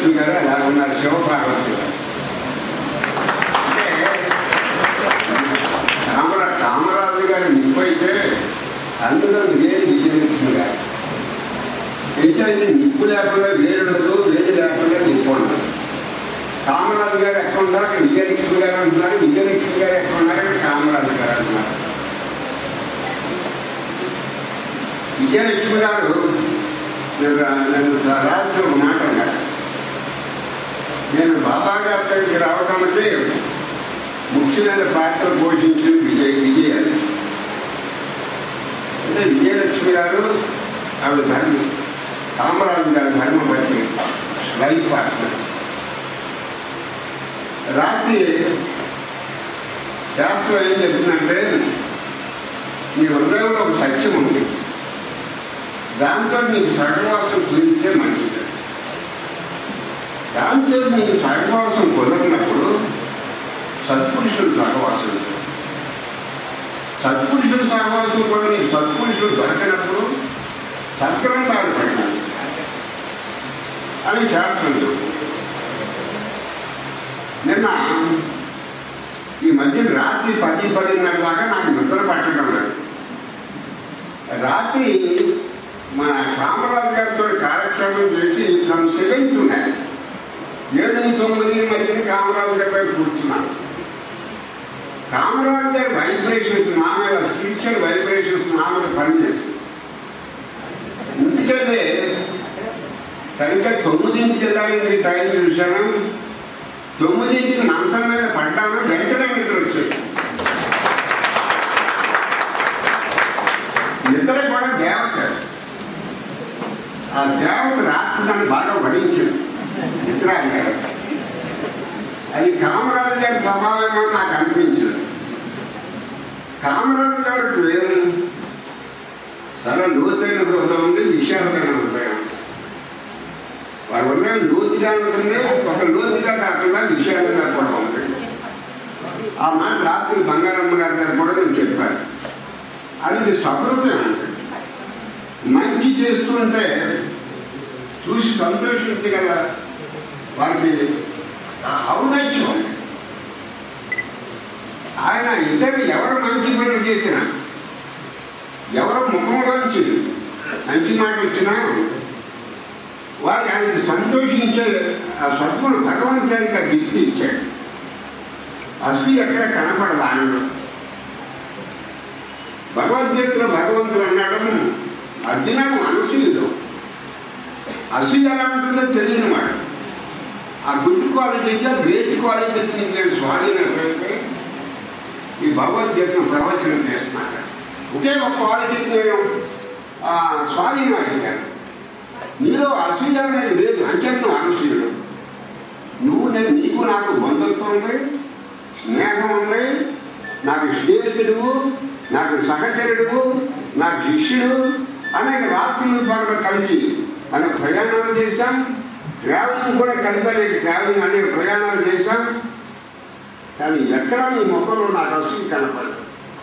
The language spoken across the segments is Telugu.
విజయలక్ష్మి గారు అలా ఉన్నారు శివపార్వతి గారు అంటే కామరా కామరాజు గారు నిప్పైతే అందులో వేడి విజయలక్ష్మి గారు పెంచండి నిప్పు లేకుండా వేడి ఉండదు వేడి లేకుండా నిప్పు ఉండదు కామరాజు గారు ఎక్కడ ఉన్నారు అక్కడ విజయలక్ష్మి గారు అంటున్నారు విజయలక్ష్మి గారు ఎక్కడ ఉన్నారు అక్కడ కామరాజు గారు అంటున్నారు విజయలక్ష్మి గారు నేను రా- నన్ను స- రాత్రి ఒక మాట అన్నాడు నేను బాబా గారి దగ్గరికి రావడానికి ముఖ్యమైన పాత్ర పోషించిన విజయ్ విజయాలు అంటే విజయలక్ష్మి గారు ఆవిడ ధర్మ కామరాజు గారి ధర్మ బట్టి లైఫ్ పార్ట్నర్ రాత్రి శాస్త్రం ఏం చెప్తుందంటే నీ హృదయంలో ఒక సత్యం ఉంది దాంతో నీకు సహవాసం కుదిరితే మంచిది దాంతో నీకు సహవాసం కుదరినప్పుడు సత్పురుషుడు సహవాసం సత్పురుషుడు సహవాసం కూడా నీకు సత్పురుషుడు దొరకనప్పుడు సత్గ్రంథాలు పడినాడు అని శాస్త్రం చెప్తుంది నిన్న ఈ మధ్య రాత్రి పది పదిన్నర దాకా నాకు నిద్ర పట్టడం లేదు రాత్రి మన కామరాజు గారితో కార్యక్రమం చేసి ఫ్రమ్ సెవెన్ టు నైన్ ఏడు తొమ్మిది మధ్యన కామరాజు గారి దగ్గర కూర్చున్నాను కామరాజు గారి వైబ్రేషన్స్ నా మీద స్పిరిచువల్ వైబ్రేషన్స్ నా మీద పనిచేస్తుంది ఇంటికెళ్ళే సరిగ్గా తొమ్మిదింటికి వెళ్ళాలని టైం చూశాను తొమ్మిదింటికి మంచం మీద పడ్డాను వెంటనే నిద్ర వచ్చేది నిద్ర కూడా దేవత ఆ దేవత రాత్రి నన్ను బాగా వడించింది నిద్ర అన్నాడు అది కామరాజు గారి ప్రభావమో నాకు అనిపించింది కామరాజు గారికి చాలా లోతైన హృదయం ఉంది విశాలమైన హృదయం వారి హృదయం లోతుగా ఉంటుంది ఒక లోతుగా కాకుండా విశాలంగా కూడా ఉంది ఆ మాట రాత్రి బంగారమ్మ గారి గారు కూడా నేను చెప్పాను అది సహృదయం మంచి చేస్తుంటే చూసి సంతోషించగల వారికి ఔన్నత్యం ఆయన ఇతరులు ఎవరు మంచి పనులు చేసినా ఎవరు ముఖంలోంచి మంచి మాట వచ్చినా వారికి ఆయనకి సంతోషించే ఆ సద్గురు భగవంతుడికి ఆ గిఫ్ట్ ఇచ్చాడు అసలు ఎక్కడ కనపడదు ఆయనలో భగవద్గీతలో భగవంతుడు అన్నాడు అర్జునను అనసూయుడు అసూయ ఎలా ఉంటుందో తెలియని వాడు ఆ గుడ్ క్వాలిటీగా గ్రేట్ క్వాలిటీకి నీకు నేను స్వాధీనమైతే ఈ భగవద్గీతను ప్రవచనం చేస్తున్నాను ఒకే ఒక క్వాలిటీకి నేను ఆ, స్వాధీనం అడిగాను నీలో అసూయ అనేది లేదు అంటే నువ్వు అనసూయుడు నువ్వు నేను నీకు నాకు బంధుత్వం ఉంది స్నేహం ఉంది నాకు స్నేహితుడు నాకు సహచరుడు నాకు శిష్యుడు అనేక రాత్రులు పగలు కలిసి అనేక ప్రయాణాలు చేశాం ట్రావెలింగ్ కూడా కలిపి అనేక ట్రావెలింగ్ అనేక ప్రయాణాలు చేశాం కానీ ఎక్కడా నీ మొక్కలో నాకు అసలు కనపడదు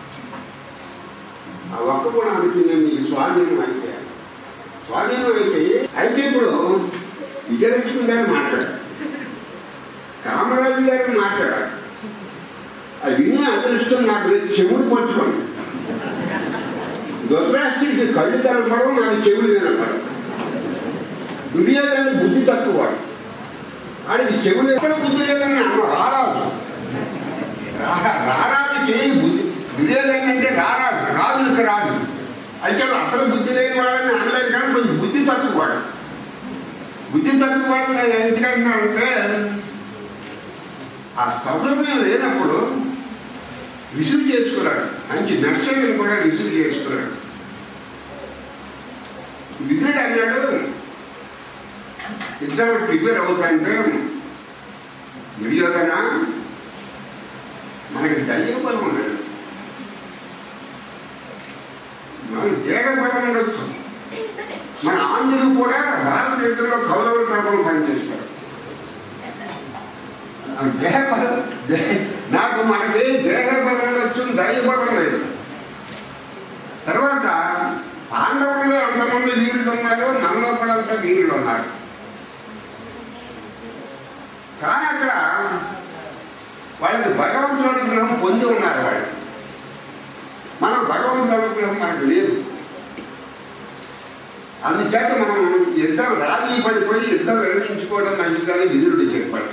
ఆ ఒక్క గుణానికి నేను నీకు స్వాధీనం అయిపోయాను స్వాధీనం అయిపోయి అయితే ఇప్పుడు విజయలక్ష్మి గారు మాట్లాడారు కామరాజు గారిని మాట్లాడారు అది విన్న అదృష్టం నాకు లేదు, చెవుడు పట్టుకోండి దుర్రాష్ట్రికి కళ్ళు కనపడవు నాకు చెవులు వినపడవు దుర్యోధన బుద్ధి తక్కువ వాడు ఆడికి చెవులు ఎక్కడ బుద్ధి లేదని అన్న రారాజు రా- రారాజుకి బుద్ధి దుర్యోధన అంటే రారాజు రాజులకు రాజు అయితే అసలు బుద్ధి లేని వాడని అనలేదు కానీ కొంచెం బుద్ధి తక్కువ వాడు బుద్ధి తక్కువ వాడు నేను ఎందుకంటున్నానంటే ఆ సౌకర్యం లేనప్పుడు రిసీవ్ చేసుకున్నాడు మంచి నర్సరీని కూడా రిసీవ్ చేసుకున్నాడు విధుడు అన్నాడు ఇద్దరు ప్రిపేర్ అవుతాంటే దుర్యోధన మనకి దైవ బలం ఉండదు మనకి దేహ బలం ఉండొచ్చు మన ఆంధ్రులు కూడా భారతదేశంలో కౌరవుల తరపున పనిచేస్తారు ఆ దేహ బలం దే- నాకు మనకి దేహ బలం ఉండొచ్చు దైవ బలం లేదు తర్వాత పాండవుల్లో అంతమంది వీరులు ఉన్నారు మనలో కూడా అంత వీరులు ఉన్నారు కానీ అక్కడ వాళ్ళకి భగవంతుడి అనుగ్రహం పొంది ఉన్నారు వాళ్ళు మనం భగవంతుడి అనుగ్రహం మనకు లేదు అందుచేత మనం యుద్ధం రాజీ పడిపోయి యుద్ధం విరమించుకోవడం మంచిదని విధుడు చెప్పాడు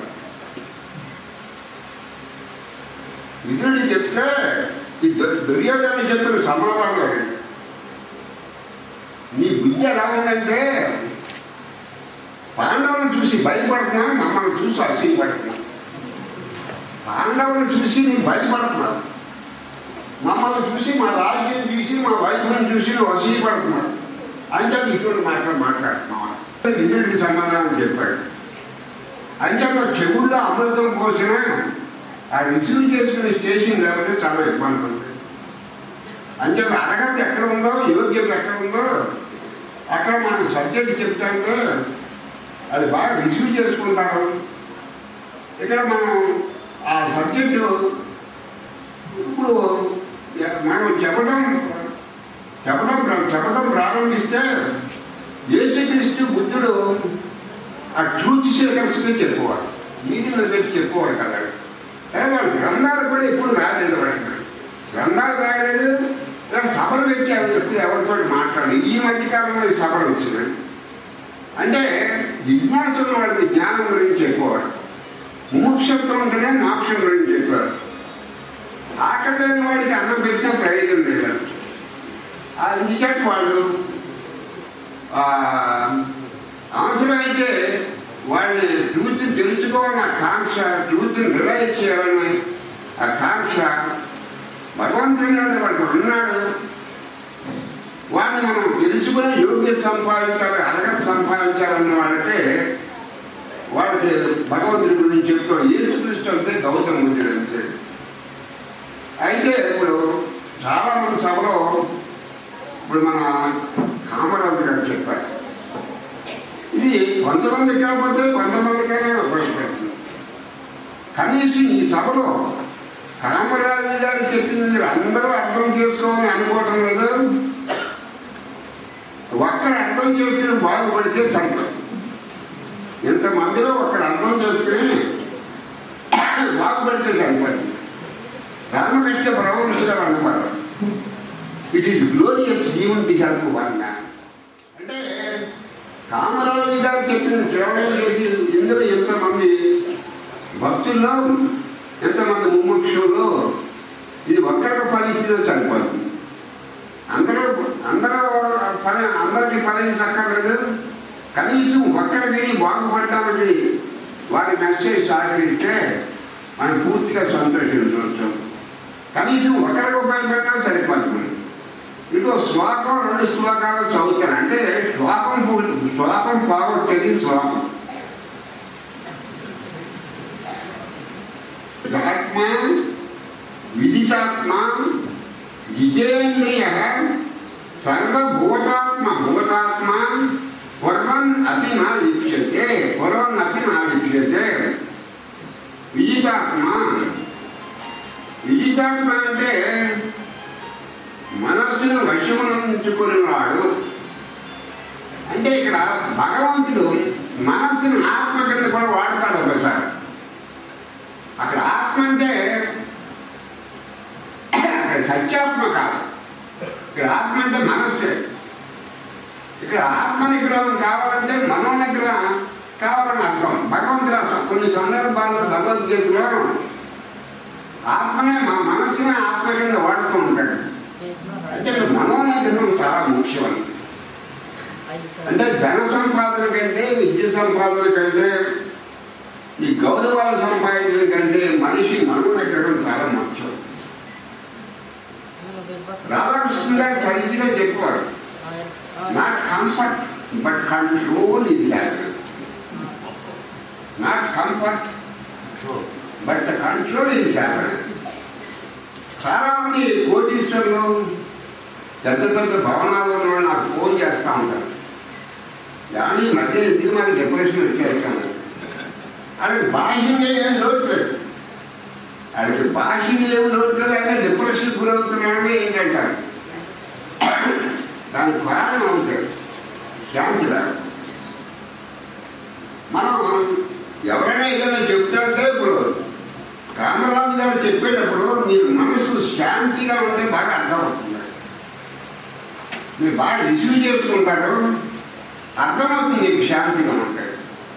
విధుడు చెప్తే ఈ దు- దుర్యోధన చెప్పిన సమాధానం అది. నీ బుద్ధి ఎలా ఉందంటే పాండవులను చూసి భయపడుతున్నావు మమ్మల్ని చూసి అసూయపడుతున్నావు పాండవులను చూసి నేను భయపడుతున్నావు మమ్మల్ని చూసి మా రాజ్యం చూసి మా వైద్యం చూసి నువ్వు అసూయపడుతున్నావు అంచేత ఇటువంటి మాటలు మాట్లాడుతున్నావు విధుడికి సమాధానం చెప్పాడు అంచేత చెవుల్లో అమృతం పోసిన ఆ రిసీవ్ చేసుకునే స్టేషన్ లేకపోతే చాలా ఇబ్బంది ఉంది అంచేత అర్హత ఎక్కడ ఉందో యోగ్యత ఎక్కడ ఉందో అక్కడ మనకు సబ్జెక్ట్ చెప్తాంటే అది బాగా రిసీవ్ చేసుకుంటారు ఇక్కడ మనం ఆ సబ్జెక్టు ఇప్పుడు మనం చెప్పడం చెప్పడం చెప్పడం ప్రారంభిస్తే యేసుక్రీస్తు బుద్ధుడు ఆ ట్రూత్ సేకర్స్కి చెప్పుకోవాలి మీటింగ్లు పెట్టి చెప్పుకోవాలి కదా కానీ వాళ్ళు గ్రంథాలు కూడా ఎప్పుడు రాలేదు వాడికి గ్రంథాలు రాయలేదు ఇలా సభలు పెట్టి అవి ఎప్పుడు ఎవరితో మాట్లాడలేదు ఈ మధ్య కాలంలో ఈ సభలు వచ్చినాయి అంటే జిజ్ఞాసులు వాళ్ళకి జ్ఞానం గురించి చెప్పేవాడు ముముక్షత్వం ఉంటేనే మోక్షం గురించి చెప్పారు ఆకలి లేని వాడికి అన్నం పెట్టిన ప్రయోజనం లేదు అందుచేత వాళ్ళు ఆ, అవసరమైతే వాళ్ళని ట్రూత్ తెలుసుకోవాలని ఆ కాంక్ష ట్రూత్ని రిలైజ్ చేయాలని ఆ కాంక్ష భగవంతుడు వాడు ఉన్నాడు వాడిని మనం తెలుసుకుని యోగ్య సంపాదించాలి అరగ సంపాదించాలన్న వాళ్ళకే వాళ్ళకి భగవంతుడి గురించి చెప్తాడు యేసుక్రీస్తు అంతే గౌతమ బుద్ధుడు అంతే అయితే ఇప్పుడు చాలా మంది సభలో ఇప్పుడు మన కామరాజు గారు చెప్పారు ఇది కొంతమంది కాకపోతే కొంతమందికైనా ఉపయోగపడుతుంది కనీసం ఈ సభలో కామరాజు గారు చెప్పింది మీరు అందరూ అర్థం చేసుకోవాలని అనుకోవటం లేదు ఒక్కరు అర్థం చేసుకుని బాగుపడితే సరిపడు ఇంతమందిలో ఒకరు అర్థం చేసుకుని బాగుపడితే సరిపడింది రామకృష్ణ పరమహంస గారు అన్నమాట it is glorious even the help one అంటే కామరాజు గారు చెప్పిన శ్రవణం చేసి ఇందులో ఎంతమంది భక్తుల్లో ఎంతమంది ముముక్షులు ఇది ఒక్కరికి ఫలిస్తుందో సరిపోతుంది అందరూ అందరూ పని అందరికీ ఫలించక్కర్లేదు కనీసం ఒక్కరికి బాగుపడటానికి వారి మెసేజ్ సహకరిస్తే మనం పూర్తిగా సంతోషించవచ్చు కనీసం ఒకరికి ఉపయోగపడినా సరిపోతుంది ఇటు శ్లోకం రెండు శ్లోకాలు చదువుతాను అంటే శ్లోకం పూ- శ్లోకం పోగొట్టేది శ్లోకం ఆత్మ విదితాత్మ జితేంద్రియ సర్వభూతాత్మ భూతాత్మ పూర్వం అపి నా లిప్యతే పూర్వం అపి నా లిప్యతే విజితాత్మ విజితాత్మ అంటే మనస్సును వశమునంచుకునేవాడు అంటే ఇక్కడ భగవంతుడు మనస్సును ఆత్మ కింద కూడా వాడతాడు ఒకసారి అక్కడ ఆత్మ అంటే అక్కడ సత్యాత్మ కాదు ఇక్కడ ఆత్మ అంటే మనస్సే ఇక్కడ ఆత్మ నిగ్రహం కావాలంటే మనో నిగ్రహం కావాలని అర్థం భగవంతుడు అసలు కొన్ని సందర్భాల్లో భగవద్గీతలో ఆత్మనే మా మనస్సునే ఆత్మ కింద వాడుతూ ఉంటాడు అంటే ఇక్కడ మనో నిగ్రహం చాలా ముఖ్యం అంటే ధన సంపాదన కంటే విద్య సంపాదన కంటే ఈ గౌరవాలు సంపాదించడం కంటే మనిషి మనో నిగ్రహం చాలా ముఖ్యం రాధాకృష్ణ గారు కలిసిగా చెప్పారు నాట్ కంఫర్ట్ బట్ కంట్రోల్ ఇది happiness not comfort but the control ఇది హ్యాపీనెస్ చాలా మంది కోటీశ్వరులు పెద్ద పెద్ద భవనాల్లో ఉన్న వాళ్ళు నాకు ఫోన్ చేస్తూ ఉంటారు కానీ ఈ మధ్య ఎందుకు నాకు డిప్రెషన్ వచ్చేస్తాను అది బాహ్యంగా ఏం లోటు లేదు అది బాహ్యంగా ఏం లోటు లేదు అయినా డిప్రెషన్ గురవుతున్నాడని ఏంటంటారు దానికి కారణం ఉంటుంది శాంతి లేకపోతే. మనం ఎవరైనా ఏదైనా చెప్తాంటే ఇప్పుడు కామరాజు గారు చెప్పేటప్పుడు మీరు మనసు శాంతిగా ఉంటే బాగా అర్థమవుతుంది మీరు బాగా రిసీవ్ చేసుకుంటారు అర్థమవుతుంది మీకు శాంతిగా ఉంటాయి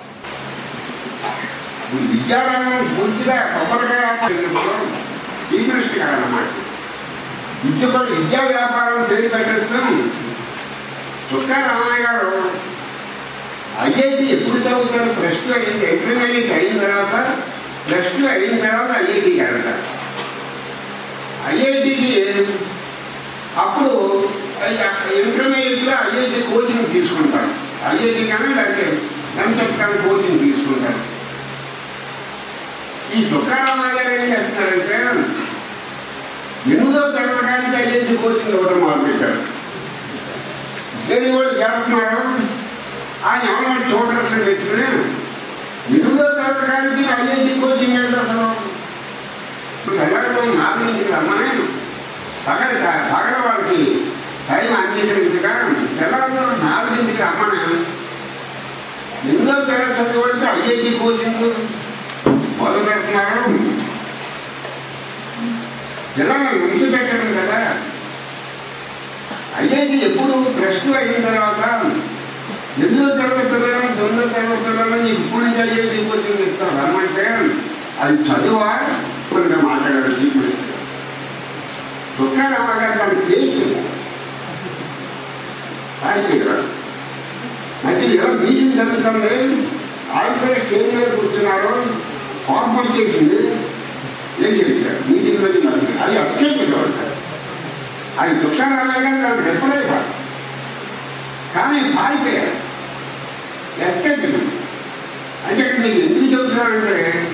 ఈ విద్యారంగం పూర్తిగా కొబ్బరికాయ శ్రీకృష్ణ గారు అన్నమాట విద్య కూడా విద్యా వ్యాపారం పేరు పెట్టచ్చు చుక్కా రామయ్య గారు ఐఐటి ఎప్పుడు చదువుతారు ప్లస్ టూ అయింది ఇంటర్మీడియట్ అయిన తర్వాత ప్లస్ టూ అయిన తర్వాత ఐఐటికి వెళ్తారు ఐఐటికి అప్పుడు ఇంటర్మీడియట్లో ఐఐటి కోచింగ్ తీసుకుంటారు ఐఐటి కానీ లేకపోతే ఎంసెట్ కానీ కోచింగ్ తీసుకుంటారు ఈ దుఃఖారామయ్య గారు ఏం చేస్తున్నారంటే ఎనిమిదో తరగతి కానీ ఐఐటి కోచింగ్ ఇవ్వడం మొదలుపెట్టారు దేని కూడా చేస్తున్నారు ఆయన ఎవరైనా చూడరసలు పెట్టుకుని ఎనిమిదో తరగతి కానీ ఐఐటి కోచింగ్ ఏంటి అసలు తెల్లవారుజాము నాలుగింటికి రమ్మని పగల పగల వాళ్ళకి టైం అంగీకరించగా తెల్లవారుజాము నాలుగింటికి రమ్మని ఎనిమిదో తరగతి చదివితే ఐఐటి కోచింగ్ మొదలు పెడుతున్నారు పిల్లల్ని ముందు పెట్టడం కదా ఐఐటి ఎప్పుడు ప్లస్ టూ అయిన తర్వాత ఎనిమిదో తరగతి పిల్లలను తొమ్మిదో తరగతి పిల్లలను నీకు ఇప్పుడు నుంచి ఐఐటి కోచింగ్ ఇస్తాను రమ్మంటే అది చదువా కొన్ని మాట్లాడారు ఇప్పుడు దుఃఖారామగారు దాన్ని టేస్ట్ అయితే ఏదో మీటింగ్ జరుగుతుంది ఆయన స్టేజ్ మీద కూర్చున్నారు కోపం వచ్చేసింది ఏం చెప్పారు మీటింగ్ మీద జరుగుతుంది అది అత్యంత అది దుఃఖారామయ్య గారు దానికి రిప్లై ఇవ్వాలి కానీ పారిపోయారు ఎస్కేప్ అంటే ఇక్కడ మీకు ఎందుకు చెబుతున్నారంటే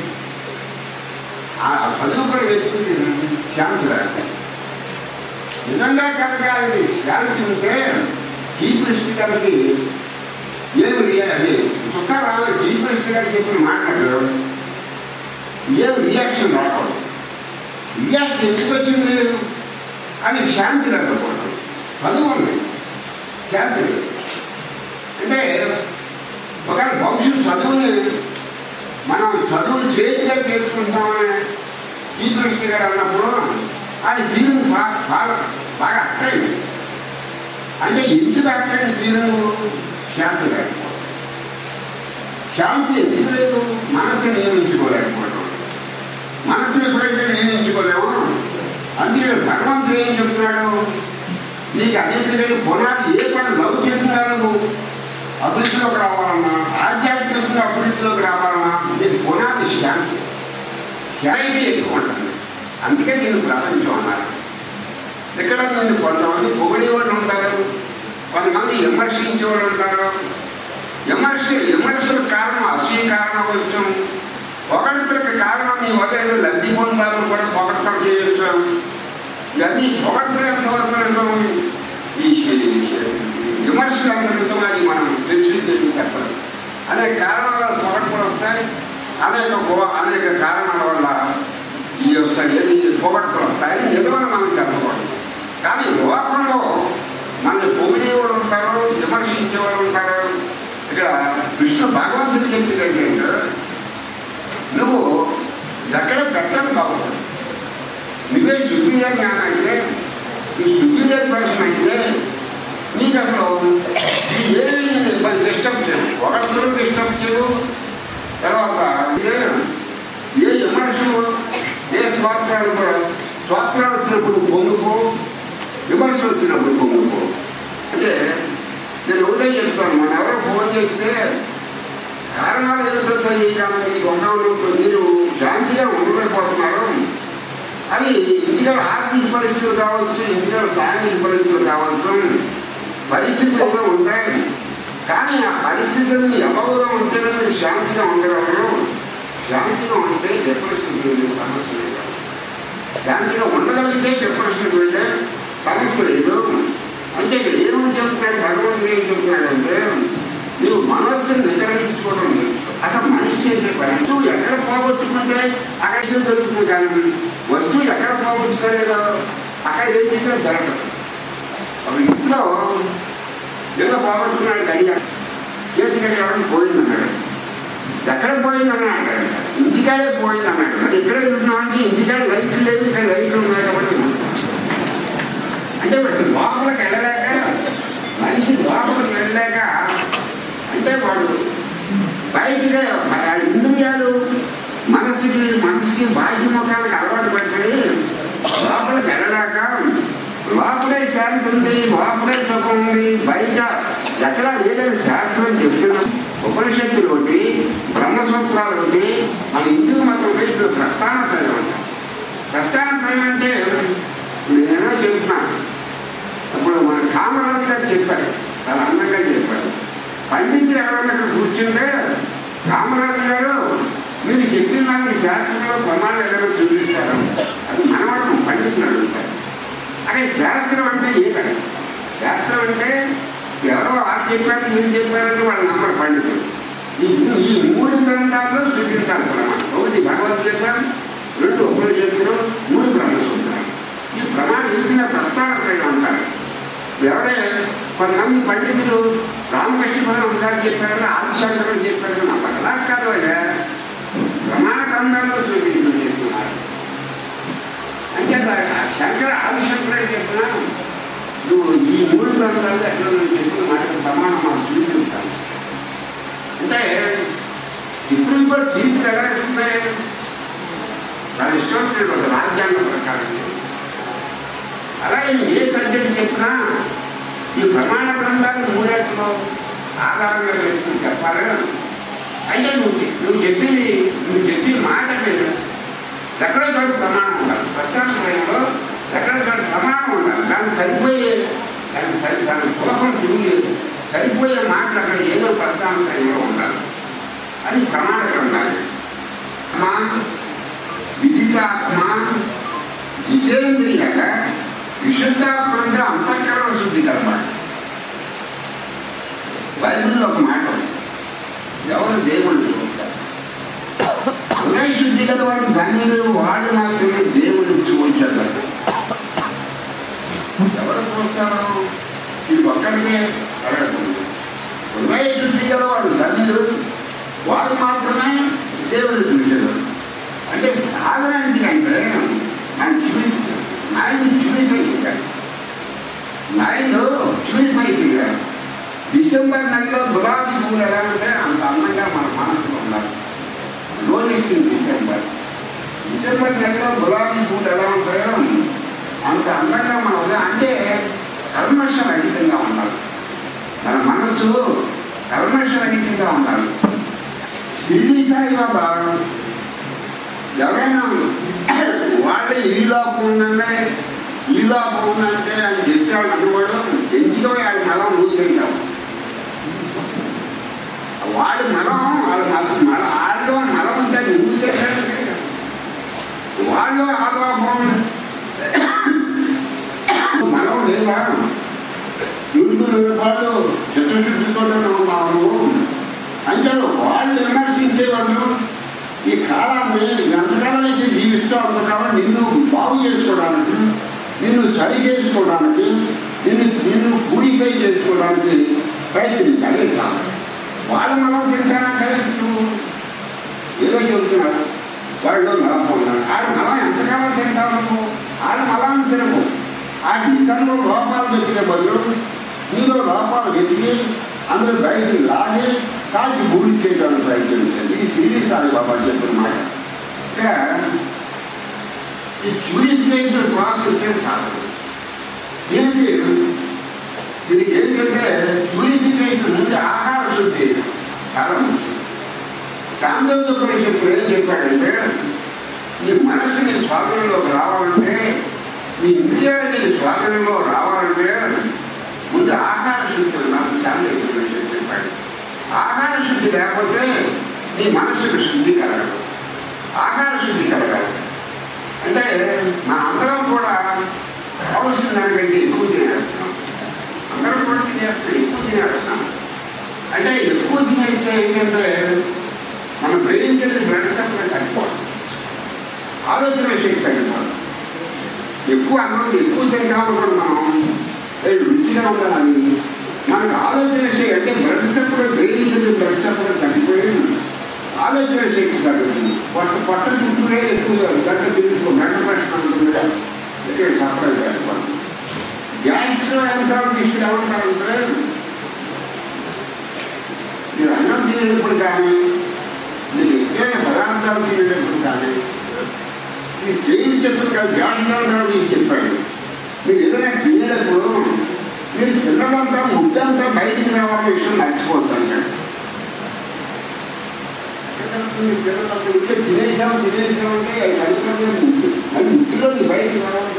ఆ చదువుకున్న వ్యక్తికి శాంతి రాదు నిజంగా కనుక అది శాంతి ఉంటే శ్రీకృష్ణ గారికి ఏమి రియా- అది తుకారామ శ్రీకృష్ణ గారు చెప్పిన మాట్లాడారు ఏం రియాక్షన్ రాకూడదు రియాక్షన్ ఎందుకు వచ్చింది అని శాంతి రాకపోవడం చదువు ఉంది శాంతి లేదు. అంటే ఒక భవిష్యత్తు చదువుని మనం చదువులు చేతిగా చేసుకుంటామని శ్రీకృష్ణ గారు అన్నప్పుడు అది తీరు బాగా బాగా బాగా అక్కయింది అంటే ఎందుకు అక్కడి తీరు శాంతి లేకపోవడం శాంతి ఎందుకు లేదు మనసు నియమించుకోలేకపోవడం మనసును ఎప్పుడైతే నియమించుకోలేమో అందుకే భగవంతుడు ఏం చెప్తున్నాడు నీకు అన్నింటికంటే పునాది ఏ పని లౌకికంగా నువ్వు అభివృద్ధిలోకి రావాలన్నా ఆధ్యాత్మికంగా అభివృద్ధిలోకి రావాలన్నా దీని పునాది శాంతి శాంతి ఎక్కువ ఉంటుంది అందుకే దీన్ని ప్రపంచం అన్నారు ఇక్కడ నేను కొంతమంది పొగిడి వాళ్ళు ఉంటారు కొంతమంది విమర్శించే వాళ్ళు ఉంటారు విమర్శ విమర్శల కారణం అసూయ కారణం కొంచెం పొగడతలకు కారణం మీ వల్ల ఏదో లబ్ధి పొందాలని కూడా పొగడతలు చేయొచ్చు ఇవన్నీ పొగడతలు ఎంతవరకు ఈ విమర్శలు అందరితో అది మనం స్పెసిఫిక్ చెప్పాలి అనేక కారణాల వల్ల పొగడతలు వస్తాయి అనేక గో- అనేక కారణాల వల్ల ఈ యొక్క ఏది పొగడతలు వస్తాయి ఎందువల్ల మనం చెప్పకూడదు కానీ లోకంలో మన పొగిడేవాడు ఉంటారు విమర్శించేవాడు ఉంటారు ఇక్కడ విష్ణు భగవంతుడు చెప్పింది ఏంటంటే నువ్వు ఎక్కడ పెట్టడం కావాలి నువ్వే సుపీరియర్ జ్ఞానం అయితే ఈ సుపీరియర్ పర్సన్ అయితే నీకు అసలు ఏమి డిస్టర్బ్ చేయవు ఒకరిద్దరు డిస్టర్బ్ చేయవు తర్వాత ఏ- ఏ విమర్శలు ఏ స్వార్థాలు కూడా స్వార్థాలు వచ్చినప్పుడు పొందుకో విమర్శలు వచ్చినప్పుడు పొందుకో అంటే నేను ఒకటే చెప్తాను మన ఎవరో ఫోన్ చేస్తే కారణాలు ఏమిటో కానీ వంగంలో మీరు శాంతిగా ఉండలేకపోతున్నారు అది ఇంటిలో ఆర్థిక పరిస్థితులు కావచ్చు ఇంటిలో సాంఘిక పరిస్థితులు కావచ్చు పరిస్థితులు ఏదో ఉంటాయి కానీ ఆ పరిస్థితులను ఎవరుగా ఉంటే మీరు శాంతిగా ఉండగలరు శాంతిగా ఉంటే డిప్రెషన్ వెళ్ళే సమస్య లేదు శాంతిగా ఉండగలిగితే డిప్రెషన్ వెళ్ళే సమస్య లేదు అంటే ఇక్కడ ఏమని చెప్తున్నాడు భగవంతుడు ఏం చెప్తున్నాడంటే నువ్వు మనస్సుని నిగ్రహించుకోవడం నేర్చుకో. అసలు మనిషి చేసే పని వస్తువు ఎక్కడ పోగొట్టుకుంటే అక్కడ ఏం దొరుకుతుంది కానీ వస్తువు ఎక్కడ పోగొట్టుకోలేదో అక్కడ ఏం చేసినా దొరకదు ఒక ఇంట్లో ఏదో పోగొట్టుకున్నాడు గడియ చేతి కడిగాడని పోయిందన్నాడు ఎక్కడ పోయిందని అంటాడు ఇంటికాడే పోయింది అన్నాడు మరి ఎక్కడ వెళ్తున్నావు అంటే ఇంటికాడ లైట్లు లేవు ఇక్కడ లైట్లు ఉన్నాయి కాబట్టి అంటే వాడు లోపలికి వెళ్ళలేక మనిషి లోపలికి వెళ్ళలేక అంటే వాడు బయటగా వాడి ఇంద్రియాలు మనసుకి మనసుకి బాహ్య ముఖాలకు అలవాటు పట్టి లోపలికి వెళ్ళలేక లోపలే శాంతి ఉంది లోపలే సుఖం ఉంది బయట ఎక్కడ లేదని శాస్త్రం చెప్తున్నాం ఉపనిషత్తులు ఒకటి బ్రహ్మసూత్రాలు ఒకటి మన హిందూ మతం ఇప్పుడు ప్రస్థాన త్రయం అంటారు ప్రస్థాన త్రయం అంటే నేనేదో చెప్తున్నాను అప్పుడు మన కామరాజు గారు చెప్పారు చాలా అందంగా చెప్పారు పండితులు ఎవరన్నా ఇక్కడ కూర్చుంటే కామరాజు గారు మీరు చెప్పిన దానికి శాస్త్రంలో ప్రమాణం ఏదైనా చూపిస్తారు అది మనవాడు పండితులు అడుగుతారు అదే శాస్త్రం అంటే ఏదండి శాస్త్రం అంటే ఎవరో వాళ్ళు చెప్పారు ఏం చెప్పారంటే వాళ్ళు నమ్మరు పండితులు ఈ ఈ మూడు గ్రంథాల్లో చూపించాలి ప్రమాణం ఒకటి భగవద్గీత రెండు ఉపనిషత్తులు మూడు బ్రహ్మసూత్రాలు ఈ ప్రమాణం ఇచ్చిన ప్రస్తావన ఉంటారు ఎవరే కొంతమంది పండితులు రామకృష్ణ పదం గారు చెప్పారు ఆదిశంకరం చెప్పారు నా పట్ల కాదు అయ్యా ప్రమాణ గ్రంథాల్లో చూపించమని చెప్తున్నారు అంటే శంకర ఆదిశంకరం చెప్పిన నువ్వు ఈ మూడు గ్రంథాలు ఎట్లా నువ్వు చెప్పిన మాటకు సమానం మాకు చూపించాలి అంటే ఇప్పుడు కూడా తీర్పు ఎలా ఇస్తున్నాయి వాళ్ళ ఇష్టం వచ్చినట్టు ఒక రాజ్యాంగం ప్రకారం అలాగే నువ్వు ఏ సబ్జెక్ట్ చెప్పినా ఈ ప్రమాణ గ్రంథాలు మూడేట్లో ఆధారంగా వేసుకుని చెప్పాలి అయితే నువ్వు చె- నువ్వు చెప్పింది నువ్వు చెప్పి మాటకి ఎక్కడో చోట ప్రమాణం ఉండాలి ప్రత్యామ్నాయంలో ఎక్కడో చోట ప్రమాణం ఉండాలి దానికి సరిపోయే దానికి సరి దాని కోసం తిరిగి సరిపోయే మాటలు అక్కడ ఏదో ప్రత్యామ్నాయంలో ఉండాలి అది ప్రమాణ గ్రంథాలు మా విదితాత్మ జితేంద్రియ విశుద్ధాత్మ అంటే అంతఃకరణ శుద్ధి కలమాట బైబిల్లో ఒక మాట ఉంది. ఎవరు దేవుళ్ళు హృదయ శుద్ధి గల వాడు ధన్యులు వాడు మాత్రమే దేవుడిని చూపించారు ఎవరు చూస్తారు ఇది ఒక్కడికే అడగకూడదు హృదయ శుద్ధి గల వాడు ధన్యులు వాడు మాత్రమే దేవుడిని చూపించారు అంటే సాధన ఎందుకంటే ఆయన చూపి నాయన చూపిపోయింది నాయకుడు చూపిపోయింది డిసెంబర్ నెలలో గులాబీ పువ్వులు ఎలా ఉంటే అంత అందంగా మన మనసులో ఉన్నారు లోనిస్ ఇన్ డిసెంబర్ డిసెంబర్ నెలలో గులాబీ పువ్వులు ఎలా ఉంటాయో అంత అందంగా మన ఉదయం అంటే కల్మషం అధికంగా ఉండాలి మన మనస్సు కల్మషం అధికంగా ఉండాలి షిరిడి సాయిబాబా ఎవరైనా వాళ్ళ ఈ లోపం ఉందంటే ఈ లోపం ఉందంటే అని చెప్పాడు అనుకోవడం ఎంచుకో వాళ్ళ మలం నువ్వు తింటావు వాడి మలం వాళ్ళ మలం మల వాళ్ళు మలం ఉంటే నువ్వు తింటాడు వాళ్ళు ఆ లోపం మలం లేదా యుడుకులు వాళ్ళు చిత్రచుట్టుకోవడం ఉన్నాము అంటే వాళ్ళు విమర్శించే వాళ్ళు ఈ కాలాన్ని ఎంతకాలం అయితే జీవిస్తూ అంతకాలం నిన్ను బాగు చేసుకోవడానికి నిన్ను సరి చేసుకోవడానికి నిన్ను నిన్ను పూరిఫై చేసుకోవడానికి ప్రయత్నించాలి సాధన వాళ్ళ మనం తింటానంటే నువ్వు ఏదో చెబుతున్నారు వాళ్ళు నలపన్నారు ఆడ మలం ఎంతకాలం తింటావు నువ్వు ఆడ మలాన్ని తినవు ఆ ఇతరులో లోపాలు వెతికే బదులు నీలో లోపాలు వెతికి అందులో బయటికి లాగి కాల్చి భూమి చేయడానికి ప్రయత్నించండి ఇది సిరి సాయి బాబా చెప్పిన మాట ఇక్కడ ఈ ప్యూరిఫికేషన్ ప్రాసెస్ సాధన దీనికి దీనికి ఏంటంటే ప్యూరిఫికేషన్ నుంచి ఆహార శుద్ధి చాలా ముఖ్యం చాంద్రోజ పరిషత్తు ఏం చెప్పాడంటే నీ మనసు నీ స్వాతంత్రంలోకి రావాలంటే నీ ఇంద్రియాలు నీ స్వాతంత్రంలో రావాలంటే ముందు ఆహార శుద్ధి ఉండాలి చాంద్రోజ పరిషత్తు చెప్పాడు ఆహార శుద్ధి లేకపోతే నీ మనసుకు శుద్ధి కలగదు ఆహార శుద్ధి కలగాలి అంటే మన అందరం కూడా కావలసిన దానికంటే ఎక్కువ తినేస్తున్నాం అందరం కూడా తినేస్తున్నాం ఎక్కువ తినేస్తున్నాం అంటే ఎక్కువ తినేస్తే ఏంటంటే మన బ్రెయిన్ కింద బ్లడ్ సప్లై తగ్గిపోవడం ఆలోచన శక్తి తగ్గిపోవడం ఎక్కువ అన్నం ఎక్కువ తింటామనుకోండి మనం ఏ రుచిగా ఉండాలని మనకు ఆలోచన శక్తి అంటే బ్లడ్ సప్లై బ్రెయిన్ కింద బ్లడ్ సప్లై తగ్గిపోయి ఆలోచన శక్తి తగ్గుతుంది పొట్ట పొట్ట చుట్టూనే ఎక్కువ గంట తిరుగుతూ గంట ప్రశ్న ఉంటుంది ఇక్కడ సప్లై చేస్తాను గ్యాస్ ఎంతకాలం తీసుకురావడంటే మీరు అన్నం తినేటప్పుడు కానీ మీరు ఇష్టమైన పదార్థాలు తినేటప్పుడు కానీ ఈ స్త్రీలు చెప్తుంది కాదు గ్యాస్ మీకు చెప్పాడు మీరు ఏదైనా తినేటప్పుడు మీరు తిన్నదంతా ముద్దంతా బయటికి రావాలనే విషయం మర్చిపోతాను నేను మీరు తిన్నదంతా ఉంటే తినేసాం తినేసాం అంటే అది సరిపోతే ముద్దు అది ముద్దులో బయటికి రావాలి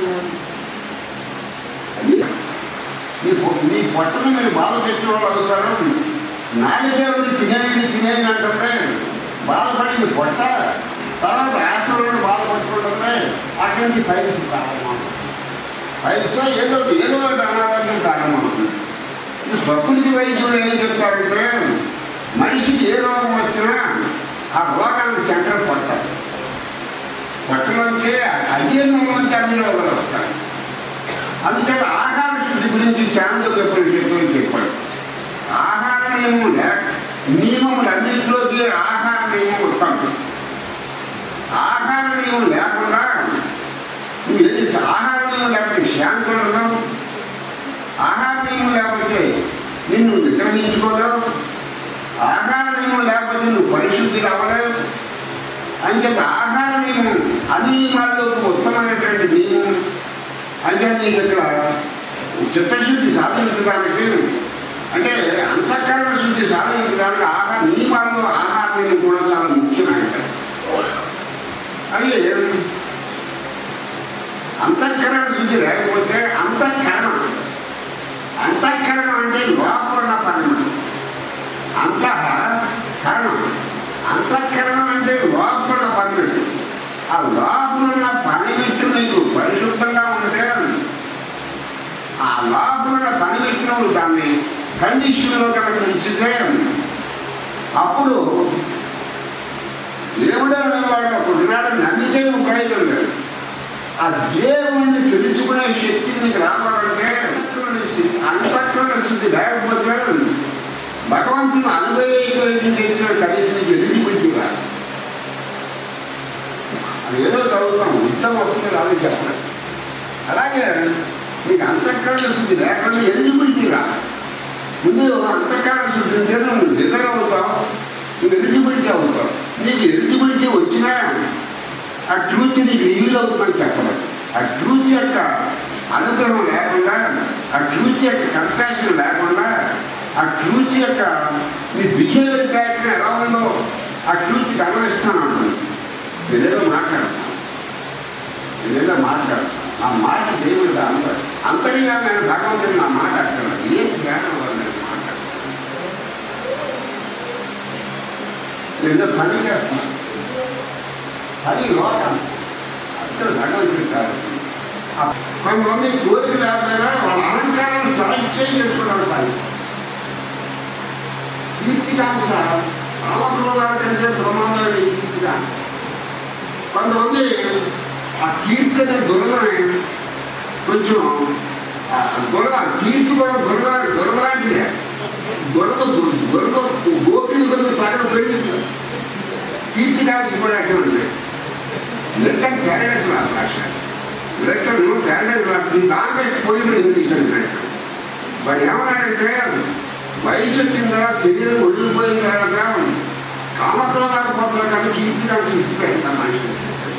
అది మీ పొ- మీ పొట్టను మీరు బాధ పెట్టిన వాళ్ళు అవుతారు నాలుగేళ్ళు తినేది తినేది అంటే బాధపడింది పొట్ట తర్వాత ఆత్మలను బాధపడుతుంటే అక్కడి నుంచి పైకి ప్రారంభం పైతో ఏదో ఏదో ఒకటి అనారోగ్యం ప్రారంభమవుతుంది ఈ ప్రకృతి వైద్యులు ఏం చెప్తారంటే మనిషికి ఏ రోగం వచ్చినా ఆ రోగానికి సెంటర్ పొట్ట పొట్టలోంచి అజీర్ణంలోంచి అన్ని రోగాలు వస్తాయి అందుచేత ఆహార శుద్ధి గురించి చాంద్ర చెప్పని చెప్పని చెప్పాడు ఆహార నియమం లేక నియమములు అన్నింటిలోకి ఆహార నియమం వస్తాడు ఆహార నియమం లేకుండా నువ్వు ఏది ఆహార నియమం లేకపోతే శాంతం ఉండవు ఆహార నియమం లేకపోతే నిన్ను నిగ్రహించుకోలేవు ఆహార నియమం లేకపోతే నువ్వు పరిశుద్ధి కావలేవు అని చెప్పి ఆహార నియమం అన్ని నియమాల్లో ఉత్తమమైనటువంటి నియమం అంటే నీకు ఇక్కడ చిత్తశుద్ధి సాధించడానికి అంటే అంతఃకరణ శుద్ధి సాధించడానికి ఆహార నియమాలు ఆహార నియమం కూడా చాలా ముఖ్యమైనది అది అంతఃకరణ శుద్ధి లేకపోతే అంతఃకరణ అంతఃకరణ అంటే లోపల ఉన్న పని అంతః కరణం అంతఃకరణం అంటే లోపల పని ఆ లోపల ఉన్న పనిమిట్టు నీకు పరిశుద్ధంగా ఉంటే ఆ లోపల ఉన్న పనిమిట్టును దాన్ని కండిషన్లో కనుక ఉంచితే అప్పుడు దేవుడే అనేవాడు ఒకనాడు నమ్మితే నువ్వు ప్రయోజనం లేదు ఆ దేవుణ్ణి తెలుసుకునే శక్తి నీకు రావాలంటే అంతఃకరణ శుద్ధి లేకపోతే భగవంతుని అనుభవించడానికి చేసిన కలిసి నీకు ఎలిజిబిలిటీ రాదు అది ఏదో చదువుతాం ఉత్తమ వస్తుంది రాదు చెప్పలేదు అలాగే నీకు అంతఃకరణ శుద్ధి లేకుండా ఎలిజిబిలిటీ రాదు ముందు అంతఃకరణ శుద్ధి ఉంటే నువ్వు నిద్ర అవుతావు నువ్వు ఎలిజిబిలిటీ అవుతావు నీకు ఎలిజిబిలిటీ వచ్చినా ఆ ట్రూత్ నీకు రివీల్ అవుతుందని చెప్పలేదు ఆ ట్రూత్ యొక్క అనుగ్రహం లేకుండా ఆ ట్రూత్ యొక్క కంపాషన్ లేకుండా ఆ ట్రూత్ యొక్క నీ బిహేవియర్ ప్యాటర్న్ ఎలా ఉందో ఆ ట్రూత్ గమనిస్తాను అంటుంది ఇదేదో మాట్లాడతాను ఇదేదో మాట్లాడతాను ఆ మాట దేవుడు అంత అంతగా నేను భగవంతుని నా మాట అక్కడ ఏం జ్ఞానం వల్ల నేను మాట్లాడతాను నేను పని చేస్తాను పని లోకం అక్కడ భగవంతుడు కాదు ఆ కొంతమంది కోరిక లేకపోయినా వాళ్ళ అలంకారాన్ని సరైన చేసుకున్నారు పని కీర్తికాంక్ష కామక్రోధాల కంటే ప్రమాదమైన కీర్తికాంక్ష కొంతమంది ఆ కీర్తి అనే దురదని కొంచెం ఆ దురద కీర్తి కూడా దురద దురదలాంటిదే దురద దురద గోపిని కొంచెం సగం పెరిగింది కీర్తికాంక్ష కూడా అటువంటి లెక్కను తేరగచ్చు ఆ భాష లెక్కను తేరగచ్చు దాంట్లో పోయిన ఇంగ్లీష్ అంటాడు వాడు ఏమన్నాడంటే వయసు వచ్చిన తర్వాత శరీరం ఒడిగిపోయిన తర్వాత కామక్రోధాలు పోతున్నారు కానీ కీర్తికాంక్ష ఇచ్చిపోయింది మనిషి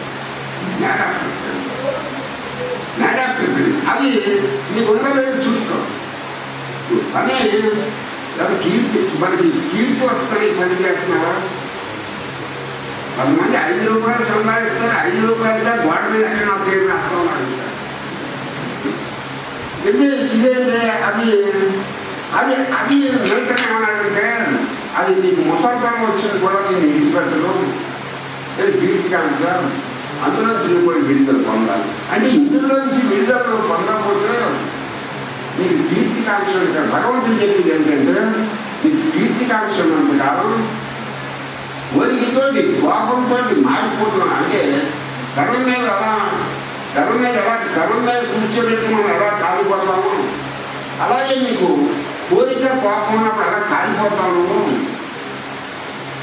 అది నీకు ఉండలేదు చూసుకో పని లేదా కీర్తి మనకి కీర్తి వస్తాయి పని చేస్తున్నావా కొంతమంది ఐదు రూపాయలు సంపాదిస్తారు ఐదు రూపాయలుగా గోడ మీద ఎక్కడ నా పేరు రాస్తాం అంటారు ఇది ఇదేంటే అది అది అది నిరంతరం ఏమన్నాడంటే అది నీకు ముసల్తనం వచ్చింది కూడా నేను విడిచిపెట్టను ఇది కీర్తికాంక్ష అందులో తిరుగుబడి విడుదల పొందాలి అంటే ఇందులోంచి విడుదల పొందకపోతే నీకు కీర్తికాంక్ష అంటే భగవంతుడు చెప్పింది ఏంటంటే నీకు కీర్తికాంక్ష ఉన్నంత కాలం ఒరిగితోటి కోపంతో మారిపోతున్నాం అంటే కరం మీద ఎలా కరం మీద ఎలా కరం మీద కూర్చోబెట్టి మనం ఎలా కాలిపోతాము అలాగే నీకు కోరిక కోపం ఉన్నప్పుడు ఎలా కాలిపోతాము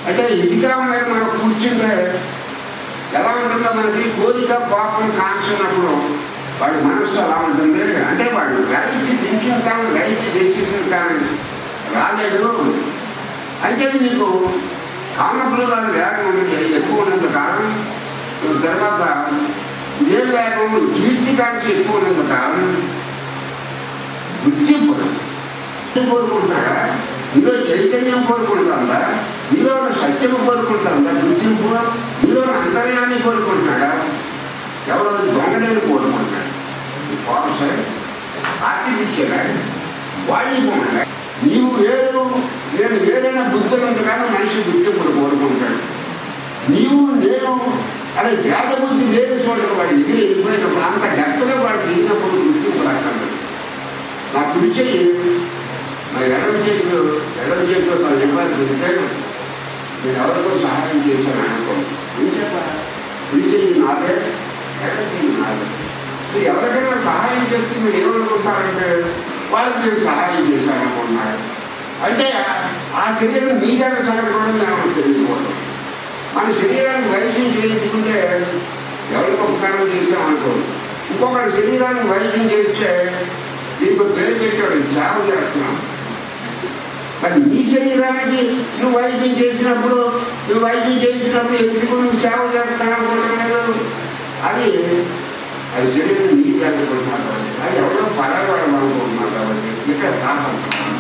అయితే ఇటుక మీద మనం కూర్చుంటే ఎలా ఉంటుందో మనకి కోరిక పాపం కాంక్ష ఉన్నప్పుడు వాడి మనసు అలా ఉంటుంది అంటే వాడు రైట్ థింకింగ్ కానీ రైట్ డెసిషన్ కానీ రాలేడు అయితే నీకు కామక్రోధాలు వేగం ఉంటుంది ఎక్కువ ఉన్నంత కాలం తర్వాత ఏ వేగం కీర్తికాంక్ష ఎక్కువ ఉన్నంత కాలం గుర్తింపు కోరుకుంటాడా నీలో చైతన్యం కోరుకుంటుందా నీలో సత్యం కోరుకుంటుందా గుర్తింపు నీలో అంతర్యాన్ని కోరుకుంటున్నాడా ఎవరో దొంగలేని కోరుకుంటాడు ఫాల్స్ ఆర్టిఫిషియల్ బాడీ పోమండి నీవు వేరు నేను ఏదైనా బుద్ధులంతగానో మనిషి గుర్తింపులు కోరుకుంటాడు నీవు నేను అదే జాత బుద్ధి లేదు చూడడం వాడు ఎగిరి వెళ్ళిపోయినప్పుడు అంత గట్టగా వాడు దిగినప్పుడు గుర్తింపు రాకండి నా కుడి చెయ్యి నా ఎడల చేతిలో ఎడల చేతిలో నా ఇవ్వాలి చెప్తే నేను ఎవరికో సహాయం చేశాను అనుకో ఏం చెప్పాలి కుడి చెయ్యి నాదే ఎడల చెయ్యి నాదే మీరు ఎవరికైనా సహాయం చేస్తే మీరు ఏమనుకుంటారంటే వాళ్ళకి నేను సహాయం చేశాను అనుకుంటున్నారు అంటే ఆ శరీరం మీ దగ్గర సంగతి కూడా మేము తెలియకూడదు మన శరీరాన్ని వైద్యం చేయించుకుంటే ఎవరికి ఉపకారం చేసామనుకో ఇంకొకరి శరీరాన్ని వైద్యం చేస్తే దీనికి పేరు పెట్టాడు సేవ చేస్తున్నాం మరి నీ శరీరానికి నువ్వు వైద్యం చేసినప్పుడు నువ్వు వైద్యం చేసినప్పుడు ఎందుకు నువ్వు సేవ చేస్తాను అనుకుంటున్నాడు అది అది శరీరం నీ అనుకుంటున్నాడు కాబట్టి అది ఎవరో పడవాడు అనుకుంటున్నాడు కాబట్టి ఇక్కడ పాపం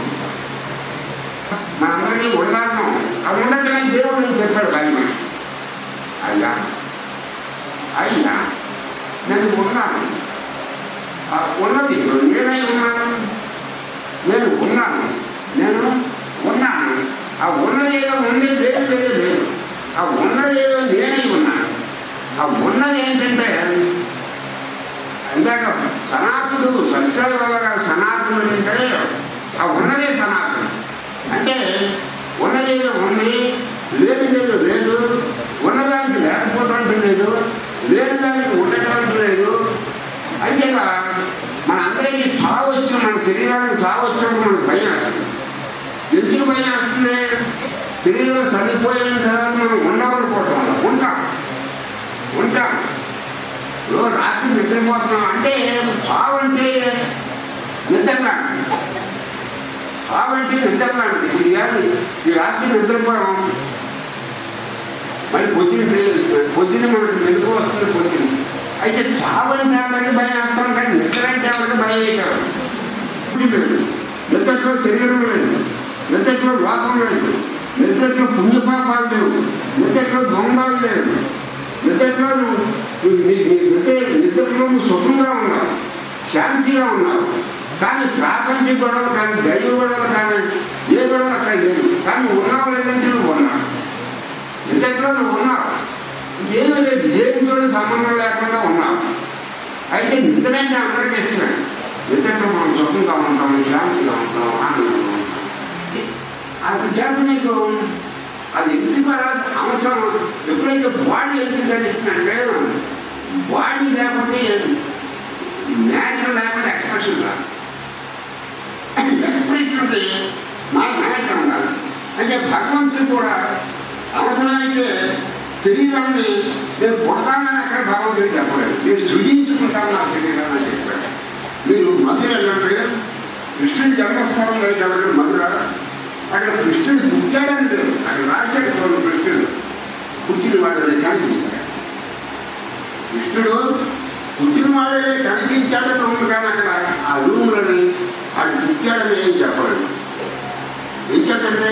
మా అందరికీ ఉన్నాను అది ఉండటమే దేవుడు చెప్పాడు ఆయన అయ్యా అయ్యా నేను ఉన్నాను ఆ ఉన్నది నేనై ఉన్నాను నేను ఉన్నాను నేను ఉన్నాను ఆ ఉన్నదేదో ఉంది లేదు లేదు లేదు ఆ ఉన్నదేదో నేనై ఉన్నాను ఆ ఉన్నది ఏంటంటే ఇందాక సనాతుడు సత్యాల వల్ల సనాతనుడు అంటే ఆ ఉన్నదే సనాతనం అంటే ఉన్నదేదో ఉంది లేదు లేదు లేదు ఉన్నదానికి లేకపోవటం లేదు లేని దానికి ఉండటం లేదు అంచేత మన అందరికీ చావు వచ్చిన మన శరీరానికి చావు వచ్చినప్పుడు మనకు భయం వేస్తుంది ఎందుకు భయం వేస్తుంది శరీరం చనిపోయిన తర్వాత మనం ఉండాలనుకోవటం వల్ల ఉంటాం ఉంటాం ఇప్పుడు రాత్రి నిద్రపోతున్నాం అంటే చావు అంటే నిద్రలాంటి చావు అంటే నిద్రలాంటి ఇప్పుడు ఇవాళ ఈ రాత్రి నిద్రపోయాం మరి పొద్దున పొద్దున మనకు మెలకు వస్తుంది పొద్దున అయితే చావని దానికి భయం వేస్తాం కానీ నిద్రంటే ఎవరికి భయం వేయగలరు నిద్రలో శరీరం లేదు నిద్రలో లోపం లేదు నిద్రలో పుణ్యపాపాలు లేవు నిద్రలో దొంగలు లేవు నిద్రలో నిద్ర నిద్రలో నువ్వు సుఖంగా ఉన్నావు శాంతిగా ఉన్నావు కానీ ప్రాపంచ గొడవలు కానీ దైవ గొడవలు కానీ ఏ గొడవలు అక్కడ లేదు కానీ ఉన్నావు లేదంటే నువ్వు ఉన్నావు నిద్రలో నువ్వు ఉన్నావు ఏమీ లేదు దేనితో సంబంధం లేకుండా ఉన్నావు అయితే నిద్ర అంటే అందరికీ ఇష్టమే నిద్రలో మనం సుఖంగా ఉంటాం శాంతిగా ఉంటాం ఆనందంగా ఉంటాం అది చేత నీకు అది ఎందుకు అలా అవసరం ఎప్పుడైతే బాడీ ఎందుకు ధరిస్తుందంటే బాడీ లేకపోతే మ్యాటర్ లేకపోతే ఎక్స్ప్రెషన్ రాదు ఎక్స్ప్రెషన్కి మన మ్యాటర్ ఉండాలి అంటే భగవంతుడు కూడా అవసరమైతే శరీరాన్ని నేను పుడతానని అక్కడ భగవంతుడు చెప్పలేదు నేను సృజించుకుంటాను నా శరీరాన్ని అని చెప్పాడు మీరు మధుర వెళ్ళండి కృష్ణుడి జన్మస్థానం వెళ్ళండి మధుర అక్కడ కృష్ణుడు పుట్టాడని లేదు అక్కడ రాశాడు చూడండి కృష్ణుడు పుట్టిన వాళ్ళని కనిపించాడు కృష్ణుడు పుట్టిన వాళ్ళనే కనిపించాడని ఉంది కానీ అక్కడ ఆ రూములని వాడు పుట్టాడని ఏం చెప్పలేదు ఏం చెప్పంటే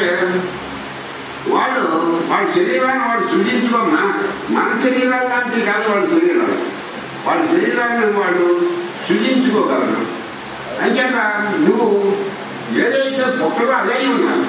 వాళ్ళు వాళ్ళ శరీరాన్ని వాడు సృజించుకో మన మన శరీరాలు లాంటివి కాదు వాళ్ళ శరీరాలు వాళ్ళ శరీరాన్ని వాళ్ళు సృజించుకోగలరు అంచేత నువ్వు ఏదైతే పుట్టదో అదే ఉన్నావు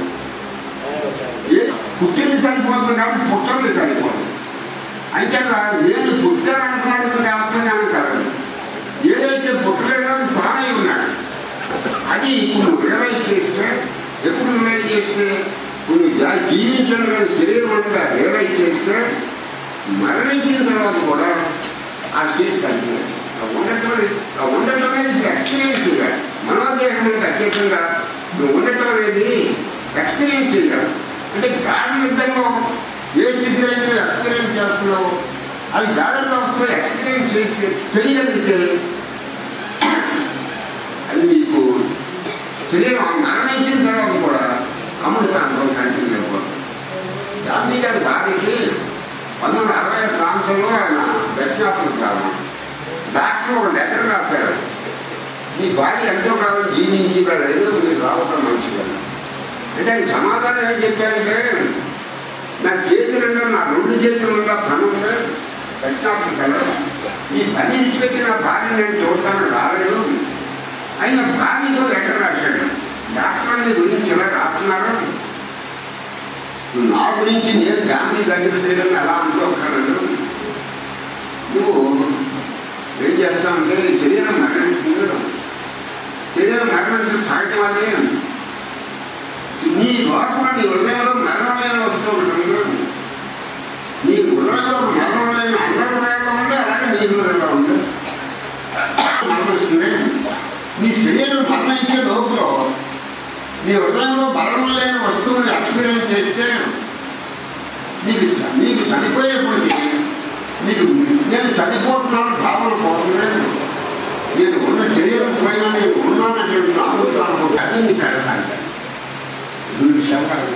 ఏ పుట్టింది చనిపోతుంది కాబట్టి పుట్టింది చనిపోతుంది అంచేత నేను పుట్టాననుకున్నాడు కాబట్టి అనుకోవాలి ఏదైతే పుట్టలేదో అది ప్రాణై ఉన్నాడు అది ఇప్పుడు నువ్వు రియలైజ్ చేస్తే ఎప్పుడు రియలైజ్ చేస్తే నువ్వు జా- జీవించడం కానీ శరీరం అంతా రియలైజ్ చేస్తే మరణించిన తర్వాత కూడా ఆ స్టేజ్ కంటిన్యూ ఉండటం ఆ ఉండటం అనేది ఎక్స్పీరియన్స్ మనోదేహం అంటే అత్యధికంగా నువ్వు ఉండటం అనేది ఎక్స్పీరియన్స్ చేయాలి అంటే గాఢ నిద్రలో ఎక్స్పీరియన్స్ చేస్తున్నావు అది జాగ్రత్త అవస్థలో ఎక్స్పీరియన్స్ చేసి చేయగలిగితే అది నీకు శరీరం మరణించిన తర్వాత కూడా అమృతాంతం కంటిన్యూ అయిపోతుంది గాంధీ గారి భార్యకి పంతొమ్మిది వందల అరవై ప్రాంతంలో ఆయన దక్షిణాఫ్రికా కాలం డాక్టర్ ఒక లెటర్ రాశాడు నీ భార్య ఎంతో కాలం జీవించగలదు మీరు రావటం మంచిగా అంటే ఆయన సమాధానం ఏం చెప్పారంటే నా చేతులలో నా రెండు చేతులలో పని ఉంది దక్షిణాఫ్రికాలో ఈ పని విడిచిపెట్టి నా భార్య నేను చూడటానికి రాలేదు ఆయన భార్యతో లెటర్ రాశాడు డాక్టర్ నీ గురించి ఎలా రాస్తున్నారు నా గురించి నేను గాంధీ దగ్గర చేయడం ఎలా అనుకోగలను నువ్వు ఏం చేస్తామంటే శరీరం మరణిస్తుంది శరీరం మరణించడం సహజం అదే నీ లోపల నీ హృదయంలో మరణమైన వస్తువు ఒకటి ఉంది నీ హృదయంలో మరణమైన అండర్వేలో ఉంది అలాగే నీ హృదయంలో ఉంది మరణిస్తుంది నీ శరీరం మరణించే లోపల నీ హృదయంలో మరణం లేని వస్తువుని ఎక్స్పీరియన్స్ చేస్తే నీకు నీకు చనిపోయేప్పటికి నీకు నేను చనిపోతున్నాను భావన పోతుంది నేను ఉన్న శరీరం పైన నేను ఉన్నానటువంటి ఆలోచన అన్ని పెడతాను రెండు విషయాలు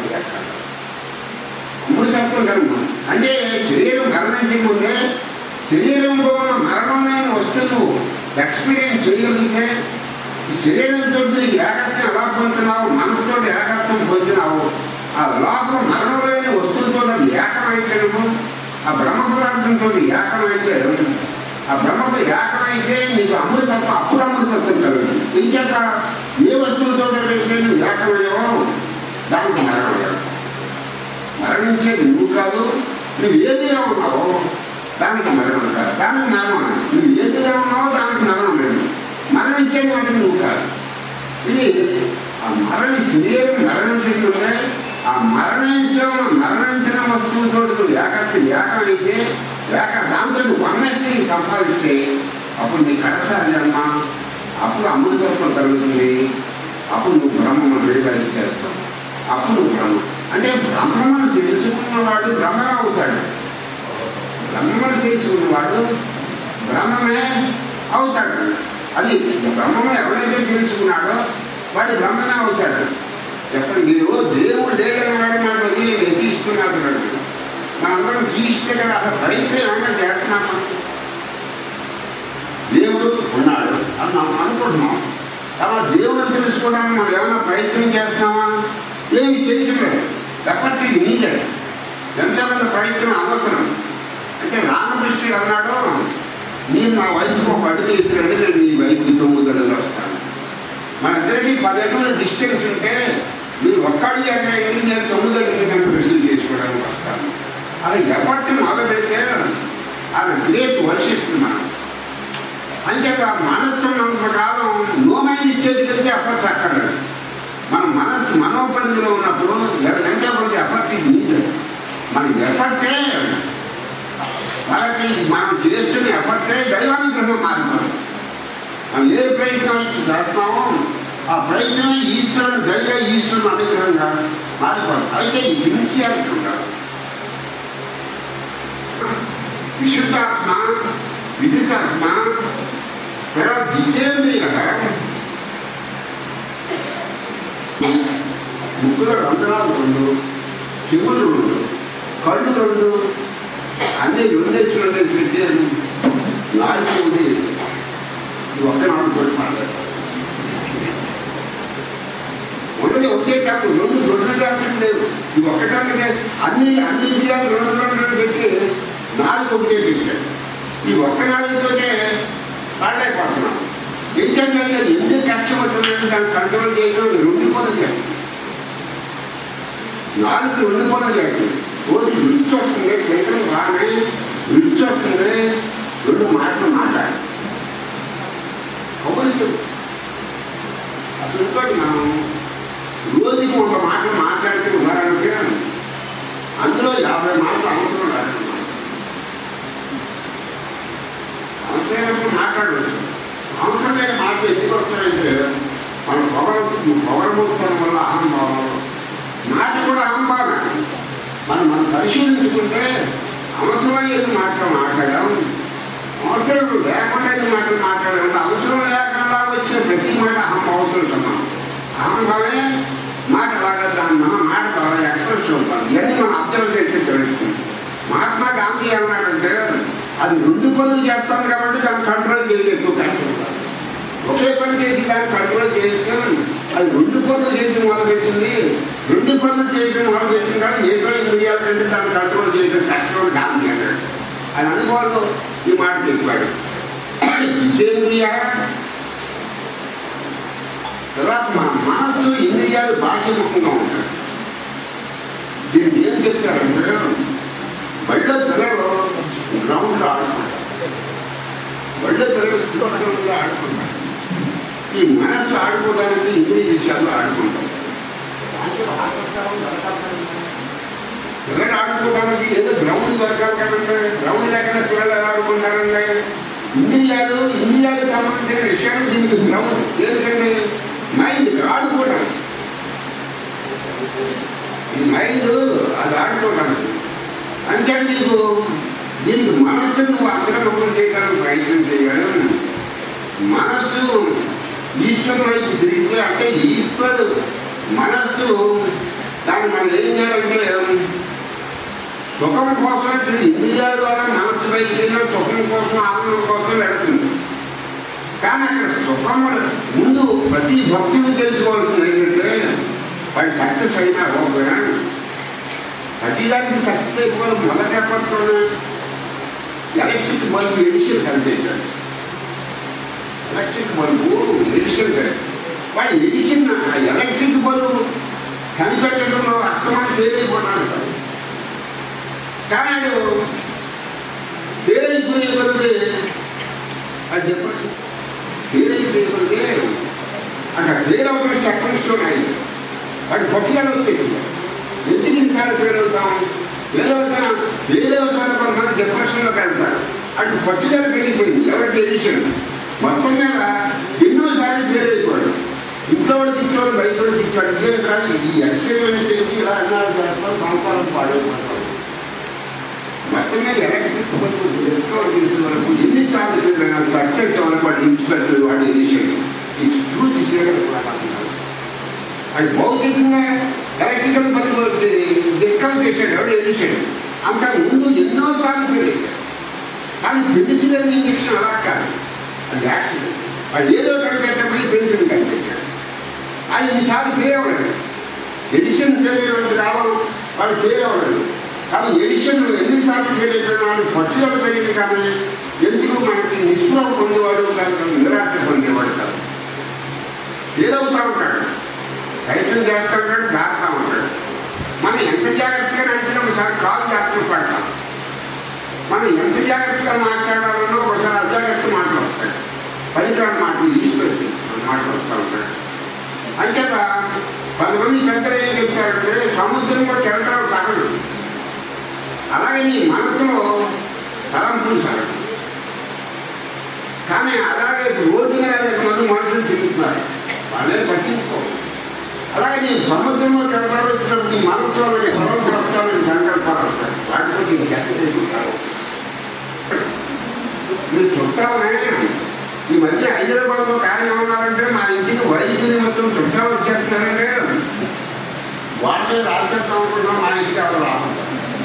మూడు శాస్త్రం కనుక అంటే శరీరం మరణించే ముందే శరీరంలో ఉన్న మరణం లేని వస్తువును ఎక్స్పీరియన్స్ చేయగలిగితే ఈ శరీరంతో ఏకత్వం ఎలా పొందుతున్నావు మనసుతో ఏకత్వం పొందినావు ఆ లోపల మరణం లేని వస్తువుతో అది ఏకమైతేనము ఆ బ్రహ్మ పదార్థంతో ఏకమైతే ఆ బ్రహ్మతో ఏకమైతే నీకు అమృతత్వం అప్పుడు అమృతత్వం కలుగుతుంది ఇంకేక ఏ వస్తువుతో అయితే నువ్వు ఏకమయ్యావో దానికి మరణం లేదు మరణించేది నువ్వు కాదు నువ్వు ఏది ఉన్నావో దానికి మరణం కాదు దానికి మరణం లేదు. నువ్వు ఏది ఉన్నావో దానికి మరణం లేదు మరణించేది అంటే నువ్వు కాదు ఇది ఆ మరణి శరీరం మరణించుకుంటే ఆ మరణించిన మరణించిన వస్తువుతో ఏకత్వ ఏకమైతే ఏక దాంతో వన్నెత్తి సంపాదిస్తే అప్పుడు నీ కడసారి అమ్మ అప్పుడు అమృతత్వం కలుగుతుంది అప్పుడు నువ్వు బ్రహ్మను రియలైజ్ చేస్తావు అప్పుడు నువ్వు బ్రహ్మ అంటే బ్రహ్మను తెలుసుకున్నవాడు బ్రహ్మ అవుతాడు బ్రహ్మను తెలుసుకున్నవాడు బ్రహ్మమే అవుతాడు అది బ్రహ్మము ఎవరైతే తెలుసుకున్నాడో వాడు బ్రహ్మమే అవుతాడు చెప్పండి మీరు దేవుడు లేడని వాడు మనం వదిలి ఎదిరిస్తున్నాడు మనందరం జీవిస్తే కదా అసలు ప్రయత్నం ఏమైనా చేస్తున్నామా దేవుడు ఉన్నాడు అని మనం అనుకుంటున్నాం అలా దేవుడు తెలుసుకోవడానికి మనం ఏమైనా ప్రయత్నం చేస్తున్నామా ఏమి చేయట్లేదు తప్పటి ఇది నీకే ఎంతమంది ప్రయత్నం అవసరం అంటే రామకృష్ణుడు అన్నాడు నేను నా వైపుకి ఒక అడుగు వేసినట్టు నేను నీ వైపుకి తొమ్మిది అడుగులు వస్తాను మన ఇద్దరికి పది అడుగుల డిస్టెన్స్ ఉంటే మీరు ఒక్క అడుగు ఎక్కడైంది నేను తొమ్మిది అడుగులు కనుక రిసీవ్ చేసుకోవడానికి వస్తాను అది ఎప్పటి మొదలు పెడితే ఆమె గ్రేస్ వర్షిస్తున్నాను అంచేత మనస్సు ఉన్నంత కాలం నోమైన ఇచ్చేది ఎఫర్ట్ అక్కర్లేదు మన మనస్సు మనోపరిధిలో ఉన్నప్పుడు ఎంత కొంచెం ఎఫర్ట్ నీళ్ళు మన ఎఫర్టే వాళ్ళకి మనం చేస్తున్న ఎఫర్టే దైవానికి మారిపోతుంది మనం ఏ ప్రయత్నం చేస్తున్నామో ఆ ప్రయత్నమే ఈశ్వరుడు దైవ ఈశ్వరుడు అనుగ్రహంగా మారిపోతుంది అయితే ఈ సిన్సియారిటీ ఉండాలి విశుద్ధాత్మ విదితాత్మ తర్వాత జితేంద్రియ ముక్కులో రంధ్రాలు రెండు చెవులు రెండు కళ్ళు రెండు అన్ని రెండేసుకుంటే పెట్టారు నాలుగు ఉంది ఇది ఒక్క నాలుగు కోటి మాట్లాడారు ఒకటి ఒకే కాదు రెండు రెండు కాకుండా లేవు ఇది ఒక్కటానికి అన్ని అన్ని ఇండియాలు రెండు రెండు రెండు పెట్టి నాలుగు ఒకటే పెట్టాడు ఈ ఒక్క నాలుగుతోనే పాడలేకపోతున్నాం ఏంటంటే అది ఎందుకు కష్టపడుతుందంటే దాన్ని కంట్రోల్ చేయడం రెండు పనులు చేస్తుంది నాలుగు రెండు పనులు చేస్తుంది ఒకటి విడిచి వస్తుంది కేంద్రం బాగానే విడిచి వస్తుంది రెండు మాటలు మాట్లాడాలి కబుర్లు అసలు ఇంకోటి మనం రోజుకి ఒక మాట మాట్లాడితే ఉదాహరణకి అందులో యాభై మాటలు అవసరం లేదు అవసరమైనప్పుడు మాట్లాడవచ్చు అవసరం లేని మాటలు ఎందుకు వస్తాయంటే మన పొగర పొగరమూర్చడం వల్ల అహంభావం మాట కూడా అహంభావం మనం మనం పరిశీలించుకుంటే అవసరమైన మాటలు మాట్లాడడం అవసరం లేకుండా ఈ మాటలు మాట్లాడడం అవసరం లేకుండా వచ్చిన ప్రతి మాట అహం అవసరం సమానం అహంభావమే మాట లాగా దాన్ని మన మాట ద్వారా ఎక్స్ప్రెస్ అవుతాం ఇవన్నీ మనం అబ్జర్వ్ చేసి తెలుస్తుంది మహాత్మా గాంధీ ఏమన్నాడంటే అది రెండు పనులు చేస్తాను కాబట్టి దాన్ని కంట్రోల్ చేయడం ఎక్కువ కష్టం ఒకే పని చేసి దాన్ని కంట్రోల్ చేయొచ్చు అది రెండు పనులు చేసి మొదలుపెట్టింది రెండు పనులు చేయడం మొదలుపెట్టింది కానీ ఏదో ఇంద్రియాలంటే దాన్ని కంట్రోల్ చేయడం కష్టం గాంధీ అన్నాడు అది అనుభవంలో ఈ మాట చెప్పాడు విజేంద్రియ తర్వాత మన మనస్సు ఇంద్రియాలు బాహ్యముఖంగా ఉంటాయి దీనికి ఏం చెప్తారంటే బళ్ళ పిల్లలు గ్రౌండ్లో ఆడుకుంటారు బళ్ళ పిల్లలు స్థితిలో ఆడుకుంటారు ఈ మనస్సు ఆడుకోవడానికి ఇంద్రియ విషయాల్లో ఆడుకుంటాం పిల్లలు ఆడుకోవడానికి ఏదో గ్రౌండ్ దొరకాలి కదండి గ్రౌండ్ లేకుండా పిల్లలు ఎలా ఆడుకుంటారండి ఇంద్రియాలు ఇంద్రియాలకు సంబంధించిన విషయాలు దీనికి గ్రౌండ్ ఎందుకంటే మైండ్ ఆడుకోవడం ఈ మైండ్ అది ఆడుకోవడానికి అంటే నీకు దీనికి మనస్సు నువ్వు అంతర్ముఖం చేయడానికి ప్రయత్నం చేయాలి మనస్సు ఈశ్వరుడు వైపు తిరిగితే అంటే ఈశ్వరుడు మనస్సు దాన్ని మనం ఏం చేయాలంటే సుఖం కోసం తిరిగి ఇంద్రియాల ద్వారా మనస్సు వైపు తిరిగిన సుఖం కోసం ఆనందం కోసం వెళుతుంది కానీ అక్కడ సుఖం ముందు ప్రతి భక్తుడు తెలుసుకోవాల్సింది ఏంటంటే వాడు సక్సెస్ అయినా అవ్వకపోయినా ప్రతిదానికి సక్సెస్ అయిపోవడం మొదట చెప్పట్లోనే ఎలక్ట్రిక్ బల్బు ఎడిషన్ కనిపించాడు ఎలక్ట్రిక్ బల్బు ఎడిషన్ వాడు ఎడిషన్ ఆ ఎలక్ట్రిక్ బల్బు కనిపెట్టడంలో అర్థమని పేరైపోయినాడు కానీ వాడు పేరైపోయే కొద్ది అది చెప్పండి పేరైపోయే కొద్ది అక్కడ పేరు ఒకటి చక్కని స్టోన్ అయింది వాడు పట్టుదల వచ్చేసి ఎందుకు ఇన్సార్లు పేరు అవుతాం ఏదవుతా ఏదవుతారో కొంతమంది డిప్రెషన్లోకి వెళ్తారు అటు పట్టుదల పెరిగిపోయింది ఎవరికి ఎడిషన్ మొత్తం మీద ఎన్నోసార్లు ఫెయిల్ అయిపోయాడు ఇంట్లో వాళ్ళు తిట్టాడు బయట వాళ్ళు తిట్టాడు ఇదే కానీ ఈ ఎక్స్పెరిమెంట్ చేసి ఇలా అన్నారు చేస్తాం సంవత్సరాలు పాడైపోతాం మొత్తం మీద ఎలక్ట్రిక్ వరకు ఎంతో తెలిసిన వరకు ఎన్నిసార్లు చూడైనా సక్సెస్ వరకు వాడు ఇన్స్పెక్టర్ వాడు ఎడిషన్ ఈ ట్రూత్ చేయగలుగుతున్నారు అది భౌతికంగా ఎలక్ట్రికల్ పని డిస్కస్ చేశాడు ఎవరు ఎడిషన్ అంత ముందు ఎన్నో సార్లు తెలియదు కానీ పెన్సిల్ ఇంజక్షన్ అలా కాదు అది యాక్సిడెంట్ వాడు ఏదో కనిపెట్టమని పెన్సిల్ కనిపెట్టాడు అది ఈసారి క్లియర్ అవ్వలేదు ఎడిషన్ ఫెయిల్ రావడం వాడు క్లియర్ అవ్వలేదు కానీ ఎడిషన్ ఎన్నిసార్లు ఫెయిల్ అయిపోయిన వాడు పట్టుదల పెరిగింది కానీ ఎందుకు మనకి నిస్పృహ పొందేవాడు దాంట్లో నిరాశ పొందేవాడు కాదు ఏదవుతా ఉంటాడు ప్రయత్నం చేస్తూ ఉంటాడు దాటుతూ ఉంటాడు మనం ఎంత జాగ్రత్తగా నడిచినా ఒకసారి కాలు జాగ్రత్త పడతాం మనం ఎంత జాగ్రత్తగా మాట్లాడాలన్నా ఒకసారి అజాగ్రత్త మాటలు వస్తాయి పనికిరాని మాటలు ఈశ్వరుడు మాటలు వస్తూ ఉంటాడు అంచేత కొంతమంది పెద్దలు ఏం చెప్తారంటే సముద్రంలో కెరటాలు సగడు అలాగే నీ మనసులో తలంపులు సగడు కానీ అలాగే రోడ్డు మీద మంది మనుషులు తిరుగుతున్నారు వాళ్ళే పట్టించుకోరు అలాగే నీ సముద్రంలో కెరటాలు వచ్చినప్పుడు నీ మనసులో తలంపులు వస్తామని సంకల్పాలు వస్తాయి వాటితో నీకు ఎక్కడ చేసుకుంటారు మీరు చుట్టాలనే ఈ మధ్య హైదరాబాద్లో కార్యం ఏమన్నారంటే మా ఇంటికి వైద్యుని మొత్తం చుట్టాలు వచ్చేస్తున్నారంటే వాళ్ళే రాసేద్దాం అనుకుంటున్నాం మా ఇంటికి ఎవరు రాకుండా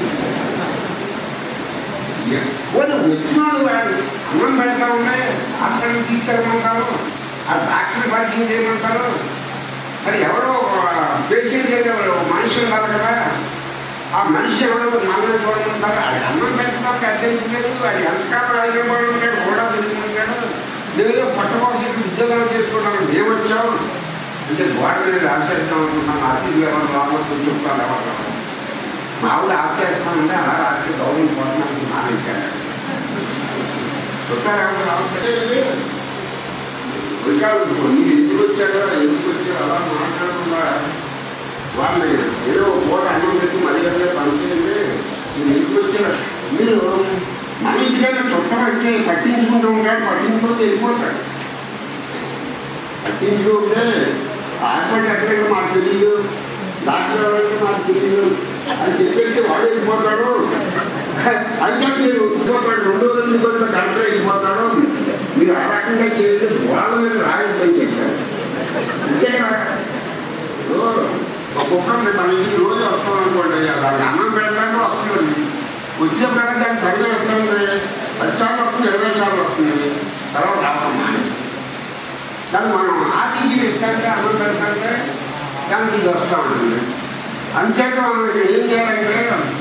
వాళ్ళు వచ్చినాడు వాడు అన్నం పెడతా ఉన్నాయి హాస్పిటల్ తీసుకెళ్ళమంటారు ఆ డాక్టర్ పరిచయం చేయమంటారు మరి ఎవరో పేషెంట్ ఎవరో మనిషి ఉన్నారు కదా ఆ మనిషి ఎవరో నన్ను చూడమంటారు అది అన్నం పెట్టడానికి అర్థం లేదు అది ఎంతకాలం హైదరాబాద్ ఉంటాడు కూడా తిరుగుతుంటాడు నేనేదో పట్టకోసం ఉద్యోగాలు చేసుకున్నాను మేము వచ్చాము అంటే గోడ మీద రాసేద్దాం అనుకున్నాను అతిథి ఎవరు రావచ్చు చెప్తాను ఎవరు రావాలి. మామూలు ఆచేస్తానంటే అలా రాసి గౌరవం పోవడానికి మానేశాడు చుట్టాలు ఎవరు రావచ్చు వికారం మీరు ఎందుకు వచ్చాడో ఎందుకు వచ్చాడో అలా మాట్లాడకుండా వాళ్ళు ఏదో ఒక పూట అన్నం పెట్టి మళ్ళీ అదే పనిచేయండి మీరు ఎందుకు వచ్చారు మీరు మన ఇంటికైనా చుట్టమైతే పట్టించుకుంటూ ఉంటాడు పట్టించుకుంటూ వెళ్ళిపోతాడు పట్టించుకుంటే హాస్పిటల్ ఎక్కడైనా మాకు తెలియదు డాక్టర్ ఎవరైతే మాకు తెలియదు అని చెప్పేసి వాడు వెళ్ళిపోతాడు అంటే మీరు ఒప్పుకోతాడు రెండు రోజులు కొంత కలెక్టర్ అయిపోతాడు మీరు ఆ రకంగా చేయండి వాళ్ళ మీద రాయొద్దని చెప్పారు అంతే కదా ఇప్పుడు ఒక్కొక్కరిని మన ఇంటికి రోజు వస్తాం అనుకోండి వాళ్ళకి అన్నం పెడతాంటే వస్తుంది వచ్చినప్పుడు దాన్ని పడితే వస్తుంది పది సార్లు వస్తుంది ఇరవై సార్లు వస్తుంది తర్వాత రావడం మానేసి దాన్ని మనం ఆతిథ్యం ఇస్తాంటే అన్నం పెడతాంటే దానికి ఇది వస్తూ ఉంటుంది అంచేత మనం ఇక్కడ ఏం చేయాలంటే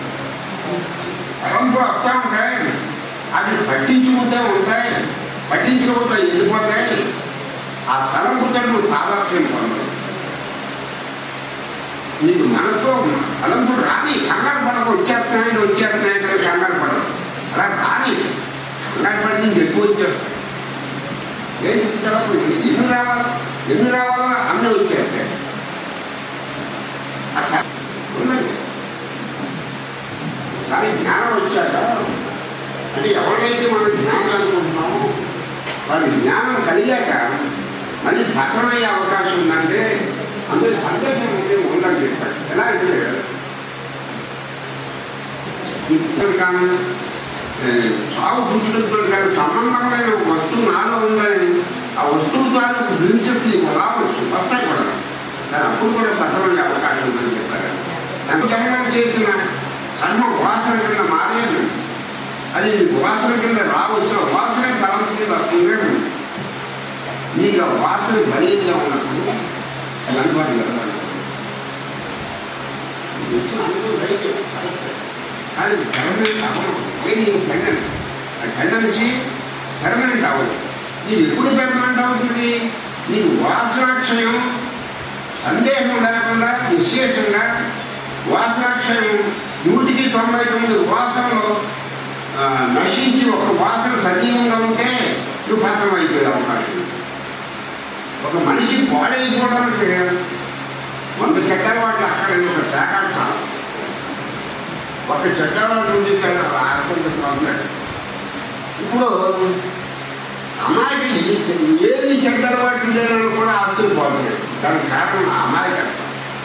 తలంపు వస్తూ ఉంటాయి అవి పట్టించుకుంటే ఉంటాయి పట్టించుకోకపోతే వెళ్ళిపోతాయి ఆ తలంపుతో నువ్వు తాదాత్మ్యం పొందవు నీకు మనసులో తలంపులు రాని కంగారు పడక వచ్చేస్తున్నాయి వచ్చేస్తున్నాయి కదా కంగారు పడదు అలా రాని కంగారు పడి నీకు ఎక్కువ వచ్చేస్తాయి ఏంటి ఈ తలంపు ఎన్ని రావాలి ఎన్ని రావాలో అన్నీ వచ్చేస్తాయి అట్లా ఉన్నది కానీ జ్ఞానం వచ్చాక అంటే ఎవరైతే మనం జ్ఞానం అనుకుంటున్నామో వాళ్ళ జ్ఞానం కలిగాక మళ్ళీ పతనమయ్యే అవకాశం ఉందంటే అందులో సందేశం ఉంది ఉందని చెప్పాడు ఎలా అంటే ఇప్పుడు కానీ ఏ, సాగు పుట్టుకతో కానీ సంబంధమైన ఒక వస్తువు నాలో ఉందని ఆ వస్తువు ద్వారా గ్లింసెస్ నీకు రావచ్చు వస్తాయి కూడా కానీ అప్పుడు కూడా పతనమయ్యే అవకాశం ఉందని చెప్పారు ఎంత జన్మం చేసిన కర్మ వాసన కింద మారేది అది నీకు వాసన కింద రావచ్చు వాసన తలంపు కింద వస్తుంది నీకు ఆ వాసన బలీయంగా ఉన్నప్పుడు అది అనుభవం కలగాలి కానీ పెర్మనెంట్ అవ్వడం ఏది టెండెన్సీ ఆ టెండెన్సీ పెర్మనెంట్ అవ్వదు నీకు ఎప్పుడు పెర్మనెంట్ అవుతుంది నీకు వాసనాక్షయం సందేహం లేకుండా విశేషంగా వాసనాక్షయం నూటికి తొంభై తొమ్మిది వాసనలు ఆ, నశించి ఒక వాసన సజీవంగా ఉంటే నువ్వు పత్రం అయిపోయే అవకాశం ఉంది. ఒక మనిషి పాడైపోవడానికి వంద చెడ్డవాళ్ళు అక్కడ ఒక శాఖ చాలు ఒక చెడ్డవాళ్ళు ఉంది అర్థం ఇప్పుడు అమ్మాయికి ఏది చెడ్డవాళ్ళు లేదని కూడా ఆస్తులు పోతున్నాయి దానికి కారణం అమాయకత్వం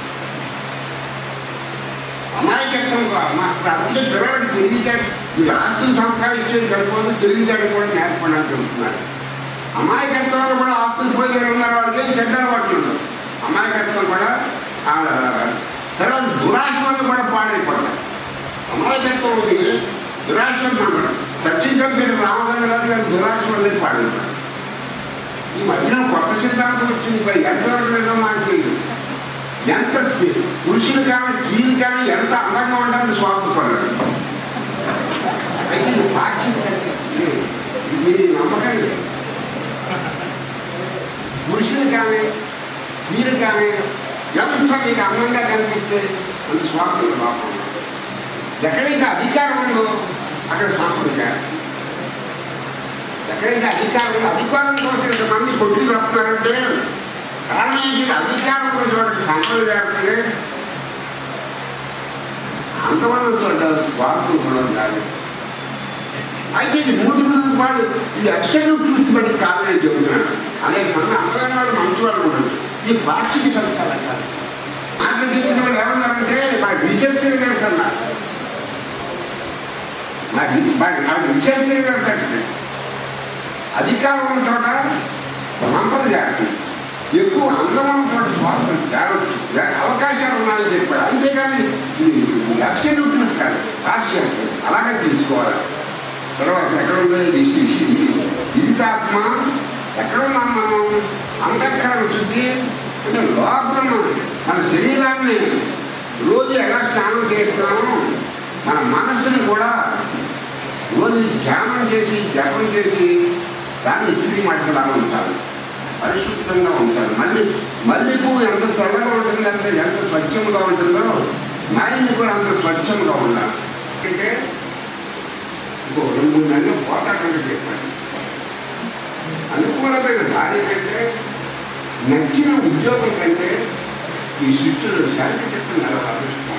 అమాయకత్వం అందుకే పిల్లలకి తెలివితేట మీరు ఆస్తులు సంపాదించేది సరిపోదు తెలివితేట కూడా నేర్పండి అని చెబుతున్నారు అమాయకత్వంలో కూడా ఆస్తులు పోయి ఉన్నారు వాళ్ళకి చెడ్డ పడుతుంది అమాయకత్వం కూడా ఆ, తర్వాత దురాశ వల్ల కూడా పాడైపోతారు అమాయకత్వం ఉంది దురాశ ఉండడం సత్యంగా మీరు రావడం లేదు కానీ దురాశ వల్లే పాడైపోతారు ఈ మధ్యన కొత్త సిద్ధాంతం వచ్చింది పై ఎంతవరకు లేదో నాకు తెలియదు ఎంత పురుషులు కానీ స్త్రీలు కానీ ఎంత అందంగా ఉండాలని స్వార్థపడ్డారు అయితే ఇది పాక్షించండి ఇది మీరు నమ్మకండి పురుషులు కానీ స్త్రీలు కానీ ఎంత మీకు అందంగా కనిపిస్తే అంత స్వార్థం లోపం ఎక్కడైతే అధికారం ఉందో అక్కడ సాంప్రదాయం ఎక్కడైతే అధికారం ఉందో అధికారం కోసం ఇంతమంది కొట్టుకు వస్తున్నారంటే కారణం ఏంటి అధికారం కోసం వాళ్ళకి సాంప్రదాయం అంతవరకు చోట స్వార్థం కూడా కాదు అయితే ఇది మూడు రూపాయలు ఇది అక్షరం చూసిబట్టి కాదని చెబుతున్నాను అనేక మంది అందమైన వాళ్ళు మంచి వాళ్ళు కూడా ఈ పాక్షిక సంస్థలు కాదు మాటలు చెప్పిన వాళ్ళు ఏమన్నారంటే మా రీసెర్చ్ తెలుసు అన్నారు నాకు ఇది బాగా నాకు రీసెర్చ్ తెలుసు అంటే అధికారం ఉన్న చోట సంపద జాగ్రత్త ఎక్కువ అందం ఉన్న చోట స్వార్థం జాగ్రత్త అవకాశాలు ఉన్నాయని చెప్పాడు అంతేగాని ఇది అబ్సల్యూట్ కాదు పార్షియల్ అలాగే తీసుకోవాలి తర్వాత ఎక్కడ ఉందో ఇది జీవితాత్మ ఎక్కడ ఉన్నాం మనం అంతఃకరణ శుద్ధి అంటే లోపల మన- మన శరీరాన్ని రోజు ఎలా స్నానం చేస్తున్నామో మన మనస్సుని కూడా రోజు ధ్యానం చేసి జపం చేసి దాన్ని స్త్రీ మట్టలాగా ఉంచాలి పరిశుద్ధంగా ఉంటారు మళ్ళీ మళ్ళీ పువ్వు ఎంత తెల్లగా ఉంటుందంటే ఎంత స్వచ్ఛంగా ఉంటుందో నారిని కూడా అంత స్వచ్ఛంగా ఉండాలి అంటే ఇంకో రెండు మూడు నెలలు పోతాకంటే చెప్పాను అనుకూలమైన భార్య కంటే నచ్చిన ఉద్యోగం కంటే ఈ సృష్టిలో శాంతి చెప్తున్న అదృష్టం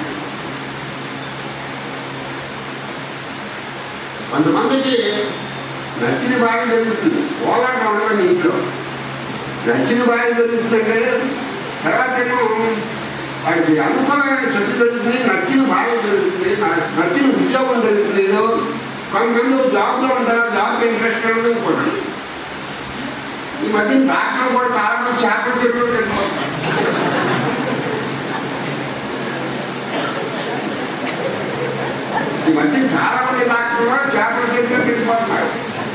కొంతమందికి నచ్చిన భార్య జరుగుతుంది పోలాట ఉండదు ఇంట్లో నచ్చిన భార్య జరుగుతుందంటే తర్వాత ఏమో వాడికి అనుకూలమైన చర్చ జరుగుతుంది నచ్చిన భార్య జరుగుతుంది నా- నచ్చిన ఉద్యోగం జరుగుతుంది ఏదో కొంతమంది జాబ్లో ఉంటారు జాబ్ ఇంట్రెస్ట్ ఉండదు ఇంకోటి ఈ మధ్య డాక్టర్ కూడా చాలా మంది చేపల చెట్లు వెళ్ళిపోతున్నారు ఈ మధ్య చాలా మంది డాక్టర్లు కూడా చేపల చెట్లు వెళ్ళిపోతున్నారు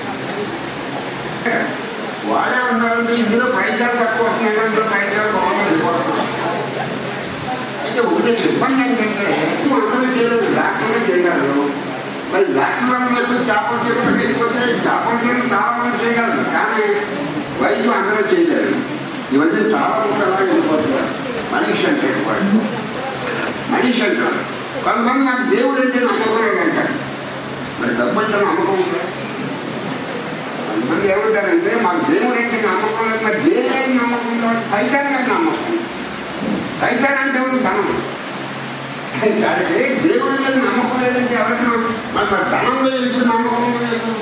వాళ్ళే ఉండాలంటే ఇందులో పైసలు తక్కువ వస్తున్నాయి అందులో పైసలు బాగా వెళ్ళిపోతున్నారు అయితే ఒకటి ఇబ్బంది ఏంటంటే అందరూ చేయలేదు డాక్టర్లు చేయగలరు మరి డాక్టర్లు అందరూ చేపల చెట్లు వెళ్ళిపోతే చేపల చెట్లు చాలా మంది చేయగలరు కానీ వైద్యం అందరూ చేయలేరు ఇవన్నీ చాలా మంది అలా వెళ్ళిపోతున్నారు మనిషి అంటే వాళ్ళు మనిషి అంటారు కొంతమంది నాకు దేవుడు అంటే నమ్మకం లేదంటారు మరి డబ్బు అంటే నమ్మకం ఉందా కొంతమంది ఏమంటారంటే మాకు దేవుడు అంటే నమ్మకం లేదు మరి దేవుడు నమ్మకం ఉంది సైతాన్ని నమ్మకం సైతాన్ అంటే ఉంది ధనం దానికి దేవుడి మీద నమ్మకం లేదంటే ఎవరికి నమ్మకం? మరి మరి ధనం లేదు నమ్మకం లేదు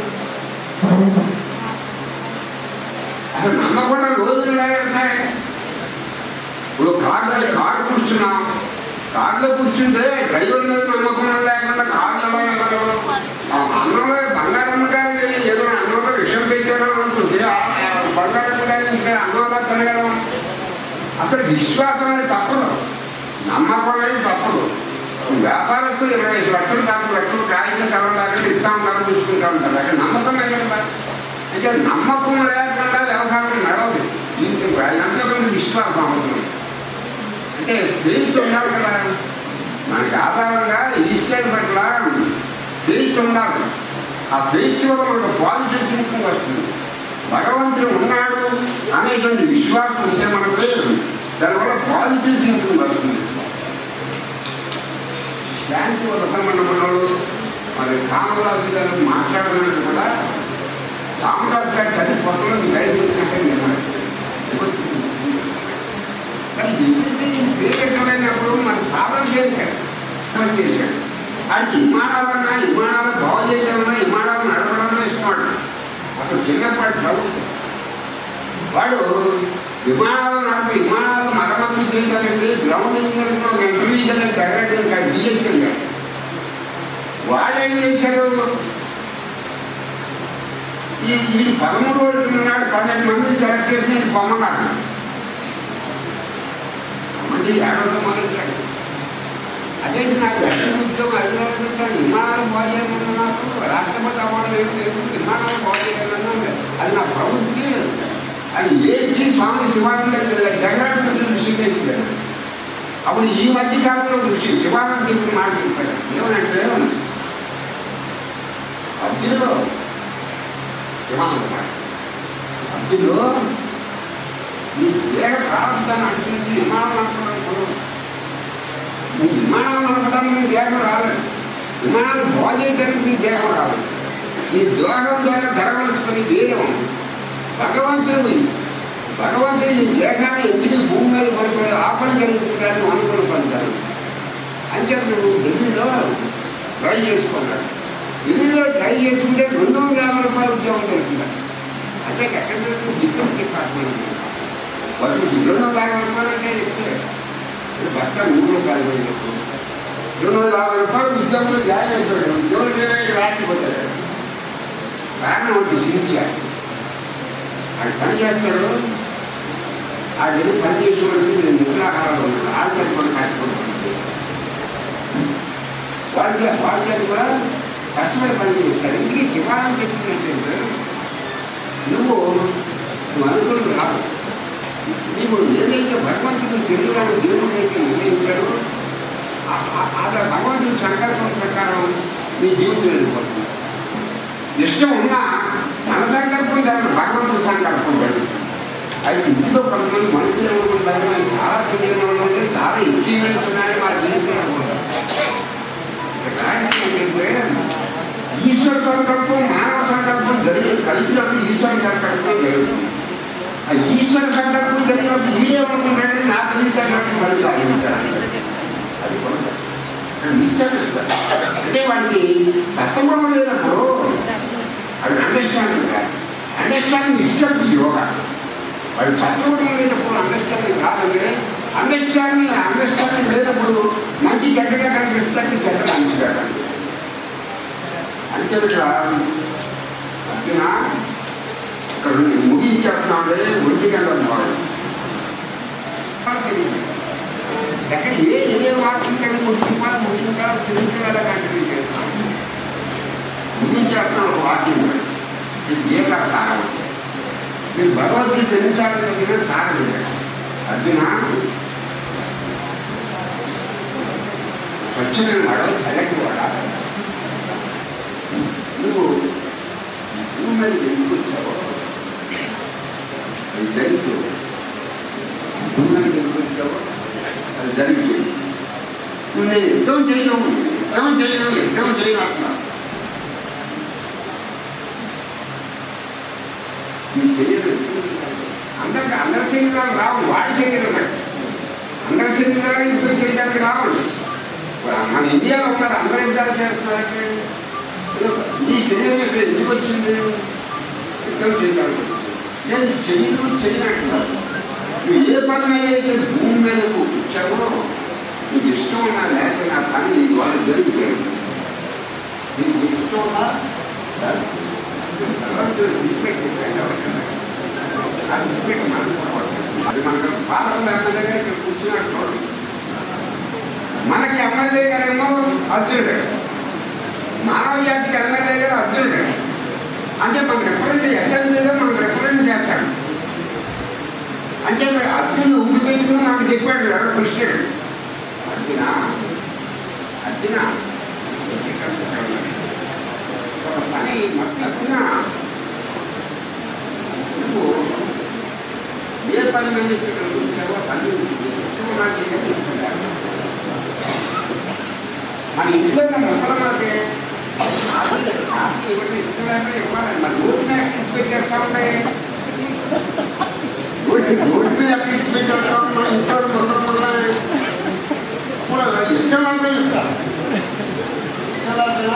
అసలు నమ్మకుండా రోజులు లేకపోతాయి ఇప్పుడు కార్లో కారు కూర్చున్నాం కార్లో కూర్చుంటే డ్రైవర్ మీద నమ్మకం లేకుండా కార్లో ఎలా వెళ్ళగలరు? ఆ అన్నంలో బంగారం గారి ఏదో అన్నంలో విషయం పెట్టారో ఉంటుంది ఆ ఆ బంగారం గారి ఇంకా అన్నంలో తినగలం అసలు విశ్వాసం అనేది తప్పదు నమ్మకం అనేది తప్పదు వ్యాపారస్తులు ఇరవై ఐదు లక్షలు నాలుగు లక్షలు కాగితం కలవడానికి ఇస్తా ఉంటారు చూసుకుంటా ఉంటారు అక్కడ నమ్మకం లేదు కదా అంటే నమ్మకం లేకుండా వ్యవసాయం నడవదు దీనికి ఎంతమంది విశ్వాసం అవసరం అంటే ఫెయిత్ ఉండాలి కదా మనకి ఆధారంగా ఈస్టర్ పట్ల ఫెయిత్ ఉండాలి ఆ ఫెయిత్ వల్ల ఒక పాజిటివ్ థింకింగ్ వస్తుంది భగవంతుడు ఉన్నాడు అనేటువంటి విశ్వాసం ఉంటే మనకు దానివల్ల పాజిటివ్ థింకింగ్ వస్తుంది శాంతి వదలమన్న మనోడు మరి కామదాసు గారు మాట్లాడమన్నది కూడా రామదాస్ గారి తల్లి పక్కన బయట కానీ ఎందుకంటే పేరెక్కమైనప్పుడు మన సాధన చేశాడు సాధన చేశాడు అది విమానాలన్నా విమానాలు బాగు చేయడమన్నా విమానాలు నడపడమన్నా ఇష్టపడు అసలు చిన్నప్పటి డౌట్ వాడు విమానాలు నడిపి విమానాలు మరమ్మతులు చేయగలిగి గ్రౌండ్ ఇంజనీరింగ్ ఒక ఇంటర్వ్యూ డైరెక్టర్ డిఎస్ఎల్ గారు వాళ్ళు ఏం చేశారు ఈ వీడి పదమూడు రోజులు నాడు పన్నెండు మంది సెలెక్ట్ చేసి నేను పొమ్మన్నాను మంది ఏడవ మొదలెట్టాడు అదేంటి నాకు లక్ష్యం ఉద్యోగం హైదరాబాద్ ఉంటాను విమానాలు బాగు చేయమన్నా నాకు రాష్ట్రపతి అవార్డు లేదు లేదు విమానాలు బాగు చేయాలన్నా అది నా ప్రవృత్తి అది ఏడ్చి స్వామి శివానంద జగన్నాథ దృష్టి చేశాడు అప్పుడు ఈ మధ్య కాలంలో దృష్టి శివానంద చెప్పిన మాట చెప్పాడు ఏమనంటే అబ్దులో శివానంద మాట అబ్దులో నీ దేహ ప్రారంభాన్ని అనుసరించి విమానం అనుకున్నాను నీ విమానాలు నడపడానికి నీ దేహం రాలేదు విమానాలు బాగు చేయడానికి నీ దేహం రాలేదు నీ దోహం ద్వారా జరగవలసిన వీరం భగవంతుడు భగవంతుడు నీ దేహాన్ని ఎందుకు భూమి మీద పడిపోయి ఆపణ జరుగుతుంటారని అనుకుని పొందారు అంచేత నువ్వు ఢిల్లీలో ట్రై చేసుకున్నాడు ఢిల్లీలో ట్రై చేసుకుంటే రెండు వందల యాభై రూపాయలు ఉద్యోగం దొరుకుతుంది అంటే ఎక్కడ దొరుకుతుంది డిఫరెంట్ డిపార్ట్మెంట్ వాళ్ళు రెండు వందల యాభై రూపాయలు అంటే ఇస్తే బస్తా మూడు రూపాయలు పోయి చెప్పు. రెండు వందల యాభై రూపాయలు ఉద్యోగంలో జాయిన్ అయిపోయాడు ఉద్యోగం చేయడానికి రాకపోతాడు కారణం ఒకటి సించియా ఆయన పని చేస్తాడు ఆ ఏదో పని చేసేవాడికి నేను నిద్రాహారాలు ఉన్నాను ఆల్రెడీ పని కట్టుకుంటాను వాళ్ళకి వాళ్ళకి కూడా కష్టపడి పని చేస్తాడు ఇంటికి శివారం చెప్తున్నట్టు నువ్వు నువ్వు అనుకుని రాదు నీవు ఏదైతే భగవంతుడు శరీరాన్ని దేవుడైతే నిర్ణయించాడో ఆ- ఆ- ఆ భగవంతుడి సంకల్పం ప్రకారం నీ జీవితం వెళ్ళిపోతుంది ఇష్టం ఉన్నా మన సంకల్పం దానికి భగవంతుడి సంకల్పం పడి అయితే ఇంట్లో కొంతమంది మనుషులు ఏమనుకుంటారు "మనం చాలా తెలియని వాళ్ళు ఉంటే చాలా అచీవ్మెంట్స్ ఉన్నాయని మా జీవితంలో అనుకుంటారు ఇక్కడ ఏంటంటే ఈశ్వర సంకల్పం మానవ సంకల్పం జరిగి కలిసినప్పుడు ఈశ్వర సంకల్పం జరుగుతుంది ఆ ఈశ్వర సంకల్పం జరిగినప్పుడు వీడేమనుకుంటాడని నా తెలియటట్టు మళ్ళీ సాధించాలి అది కూడా నిశ్చయం అంటే వాడికి తత్వం లేనప్పుడు అది అండర్స్టాండింగ్ అండర్స్టాండింగ్ ఇష్టం యోగా వాడి సత్వం లేనప్పుడు అండర్స్టాండింగ్ రాదంటే అండర్స్టాండింగ్ అండర్స్టాండింగ్ లేనప్పుడు మంచి చెడ్డగా కనిపిస్తుంది చెడ్డగా అనిపిస్తాడు అంచెలుగా అర్జున ఇక్కడ నేను ముగించేస్తున్నాడే ఒంటి గంట వాడు ఎక్కడ ఏ ఏ వాక్యం కానీ ముగించాలి ముగించాలి తిరుగుతున్నా కంటిన్యూ చేస్తాను ముగించేస్తాను ఒక వాక్యం ఇది గీత సారం మీరు భగవద్గీత ఎన్నిసార్లు చదివినా సారం లేదు. అర్జున స్వచ్ఛమైన వాడు చల్లటి వాడా నువ్వు నువ్వు మరి ఎందుకు వచ్చావు అది జరుగుతూ నువ్వు మరి ఎందుకు వచ్చావు అది జరుగుతుంది నువ్వు నేను యుద్ధం చేయను యుద్ధం చేయను యుద్ధం చేయను అంటున్నావు నీ శరీరం అందరికి అందరి శరీరాలు రావు వాడి శరీరం బట్టి అందరి శరీరాలు యుద్ధం చేయడానికి రావాలి మన ఇండియాలో ఉన్నారు అందరూ యుద్ధాలు చేస్తున్నారంటే నీ శరీరం ఇక్కడ ఎందుకు వచ్చింది యుద్ధం చేయడానికి వచ్చింది. నేను చెయ్యను చేయనట్టున్నాను నువ్వు ఏ పని అయితే భూమి మీద కూర్చావో నీకు ఇష్టం ఉన్నా లేక నా పని నీకు వాళ్ళు జరిగితే నీకు ఇష్టం ఉన్నా అది మనకు భారత ఎమ్మెల్యే ఇక్కడ కూర్చున్నట్టు మనకి ఎమ్మెల్యే గారేమో అర్జునుడు మానవ జాతికి ఎమ్మెల్యే గారు అర్జునుడు అంటే మన రిప్రజెంట్ అసెంబ్లీలో మనం రిప్రజెంట్ చేస్తాడు అంటే అర్జునుడు ఊరి పెట్టుకుని నాకు చెప్పాడు ఎవరు కృష్ణుడు అర్జున అర్జున ఒక పని మొత్తం నువ్వు ఏ పని మీద ఇక్కడ కూర్చావో పని ఇష్టం నాకు ఏం చెప్తున్నాడు మన ఇంట్లో ఉన్న ముసలమాతే అది కాఫీ ఇవ్వండి ఇస్తున్నారంటే ఇవ్వాలి మన ఊరినే పెట్టేస్తా ఉంటాయి ఊరికి ఊరి మీద పెట్టేస్తాం మన ఇంట్లో ముసలమాలే ఇష్టం అంటే ఇస్తారు ఇష్టం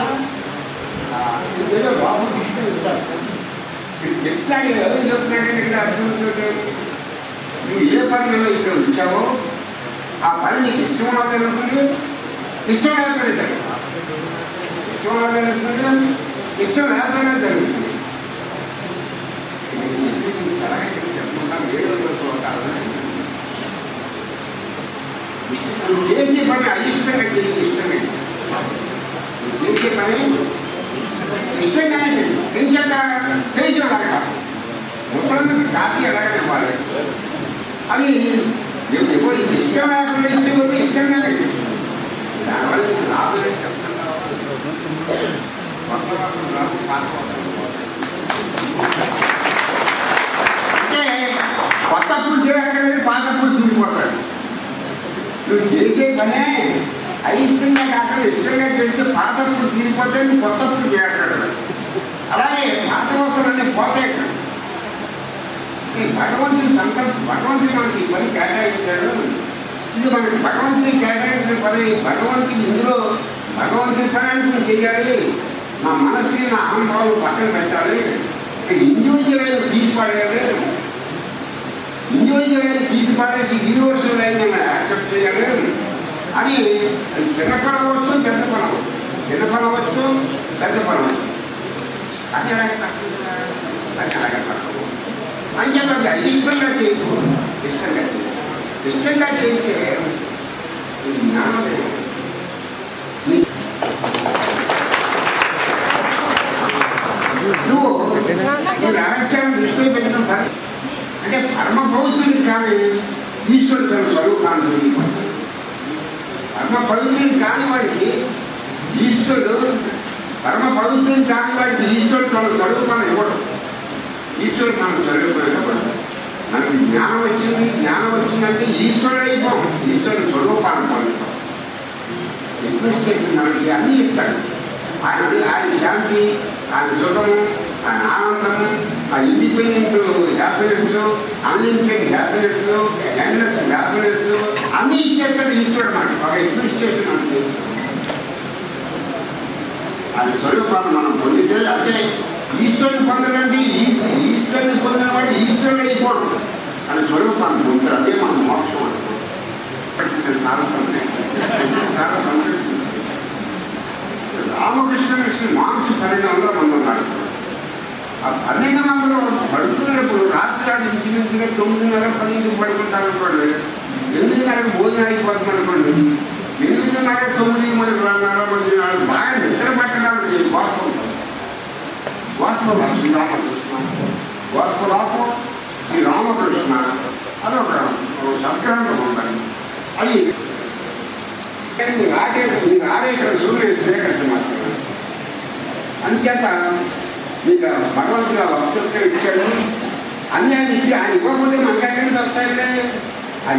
ఏదో బాబు ఇష్టం ఇస్తారు ఇది చెప్తాడు ఎవరు చెప్తున్నాడు ఇక్కడ అర్థం నువ్వు ఏ పనిలో ఇక్కడ ఉంచావో ఆ పని నీకు ఇష్టం మాత్రమే ఇష్టం లేకపోతే జరుగుతుంది ఇష్టం లేకపోతే ఇష్టం లేకపోతే జరుగుతుంది నువ్వు చేసే పని అయిష్టంగా చేసి ఇష్టమే నువ్వు చేసే పని ఇష్టంగానే చేయి ఎంచక్క చేయించడం అలాగా మొత్తానికి కాపీ ఎలాగ ఇవ్వాలి అది ఎవరు ఇష్టం లేకుండా ఇచ్చిపోతే ఇష్టంగానే చేయి. దానివల్ల నీకు లాభం ఏంటి చెప్తున్నావా? కొత్త వాళ్ళు రాదు, పాత వాళ్ళు రాదు. అంటే కొత్త పూలు చేయక్కర్లేదు పాత పూలు తీరిపోతాడు నువ్వు చేసే పనే అయిష్టంగా కాకుండా ఇష్టంగా చేస్తే పాత పూలు తీరిపోతే నువ్వు కొత్త పూలు చేయక్కర్లేదు అలాగే పాత వస్తువులన్నీ పోతాయి ఇక్కడ. ఈ భగవంతుడి సంకల్ప భగవంతుడు మనకి ఈ పని కేటాయించాడు ఇది మనకి భగవంతుడి కేటాయించిన పని భగవంతుడు ఇందులో భగవంతుడి పని అంటే నువ్వు చేయాలి నా మనస్సుని నా అహంభావం పక్కన పెట్టాలి ఇండివిజువల్ అయిన తీసి పడేయాలి ఇండివిజువల్ అయిన తీసి పడేసి యూనివర్సల్ అయిన యాక్సెప్ట్ చేయాలి అది అది చిన్న పని అవ్వచ్చు పెద్ద పని అవ్వచ్చు చిన్న పని అవ్వచ్చు పెద్ద పని అవ్వచ్చు అది అలాగే తక్కువ అది అలాగే తక్కువ అంచేత ఇష్టంగా చేయకు ఇష్టంగా చేయకు ఇష్టంగా చేస్తే ఇది జ్ఞానోదయం నీ- నువ్వు నీ రహస్యాన్ని దృష్టిలో పెట్టిన పని అంటే పరమ పవిత్రుడికి కానీ ఈశ్వరుడు తన స్వరూపాన్ని తెలియపడతాడు. పరమ పవిత్రుడిని కాని వాడికి ఈశ్వరుడు పరమ పవిత్రుడిని కాని వాడికి ఈశ్వరుడు తన స్వరూపాన్ని ఇవ్వడం ఈశ్వరుడు మన స్వరూపం ఇవ్వడం మనకి జ్ఞానం వచ్చింది జ్ఞానం వచ్చిందంటే ఈశ్వరుడు అయిపోం ఈశ్వరుడు స్వరూపాన్ని పొందుతాం ఎడ్మినిస్ట్రేషన్ మనకి అన్నీ ఇస్తాడు ఆయన ఆయన శాంతి ఆయన సుఖము ఆయన ఆనందము ఆ independent happiness unlimited happiness endless happiness అన్నీ ఇచ్చేస్తాడు ఈశ్వరుడు మనకి ఒక అడ్మినిస్ట్రేషన్ మనకి అది స్వరూపాన్ని మనం పొందితే అంటే ఈశ్వరుని పొందాలంటే ఈ- ఈశ్వరుని పొందిన వాడు ఈశ్వరుడు అయిపోవడం అని స్వరూపాన్ని పొందుతారు అదే మన మోక్షం అనుకుంటాం చాలా సంతోషం చాలా సంతోషం రామకృష్ణ కృష్ణ మాంస పరిణామం రాత్రి నాడు ఇంచుమించుగా తొమ్మిదిన్నర పదింటికి పడుకుంటారు అనుకోండి ఎనిమిదిన్నరకు భోజనం అయిపోతుంది అనుకోండి ఎనిమిదిన్నర తొమ్మిది మంది రెండున్నర మంది నాడు బాగా నిద్ర పట్టడానికి కోసం వాస్తవ శ్రీరామకృష్ణ వాస్తవాకు శ్రీ రామకృష్ణ అదొక సంక్రాంతం ఉండాలి అది మీకు ఆదేశం మీకు ఆదేశం సూర్యుడు స్వీకరించమంటున్నాను అంచేత మీకు భగవంతుడు ఆ వస్తువులు ఇచ్చాడు అన్యాయం ఇచ్చి ఆయన ఇవ్వకపోతే మనకి ఎక్కడికి వస్తాయండి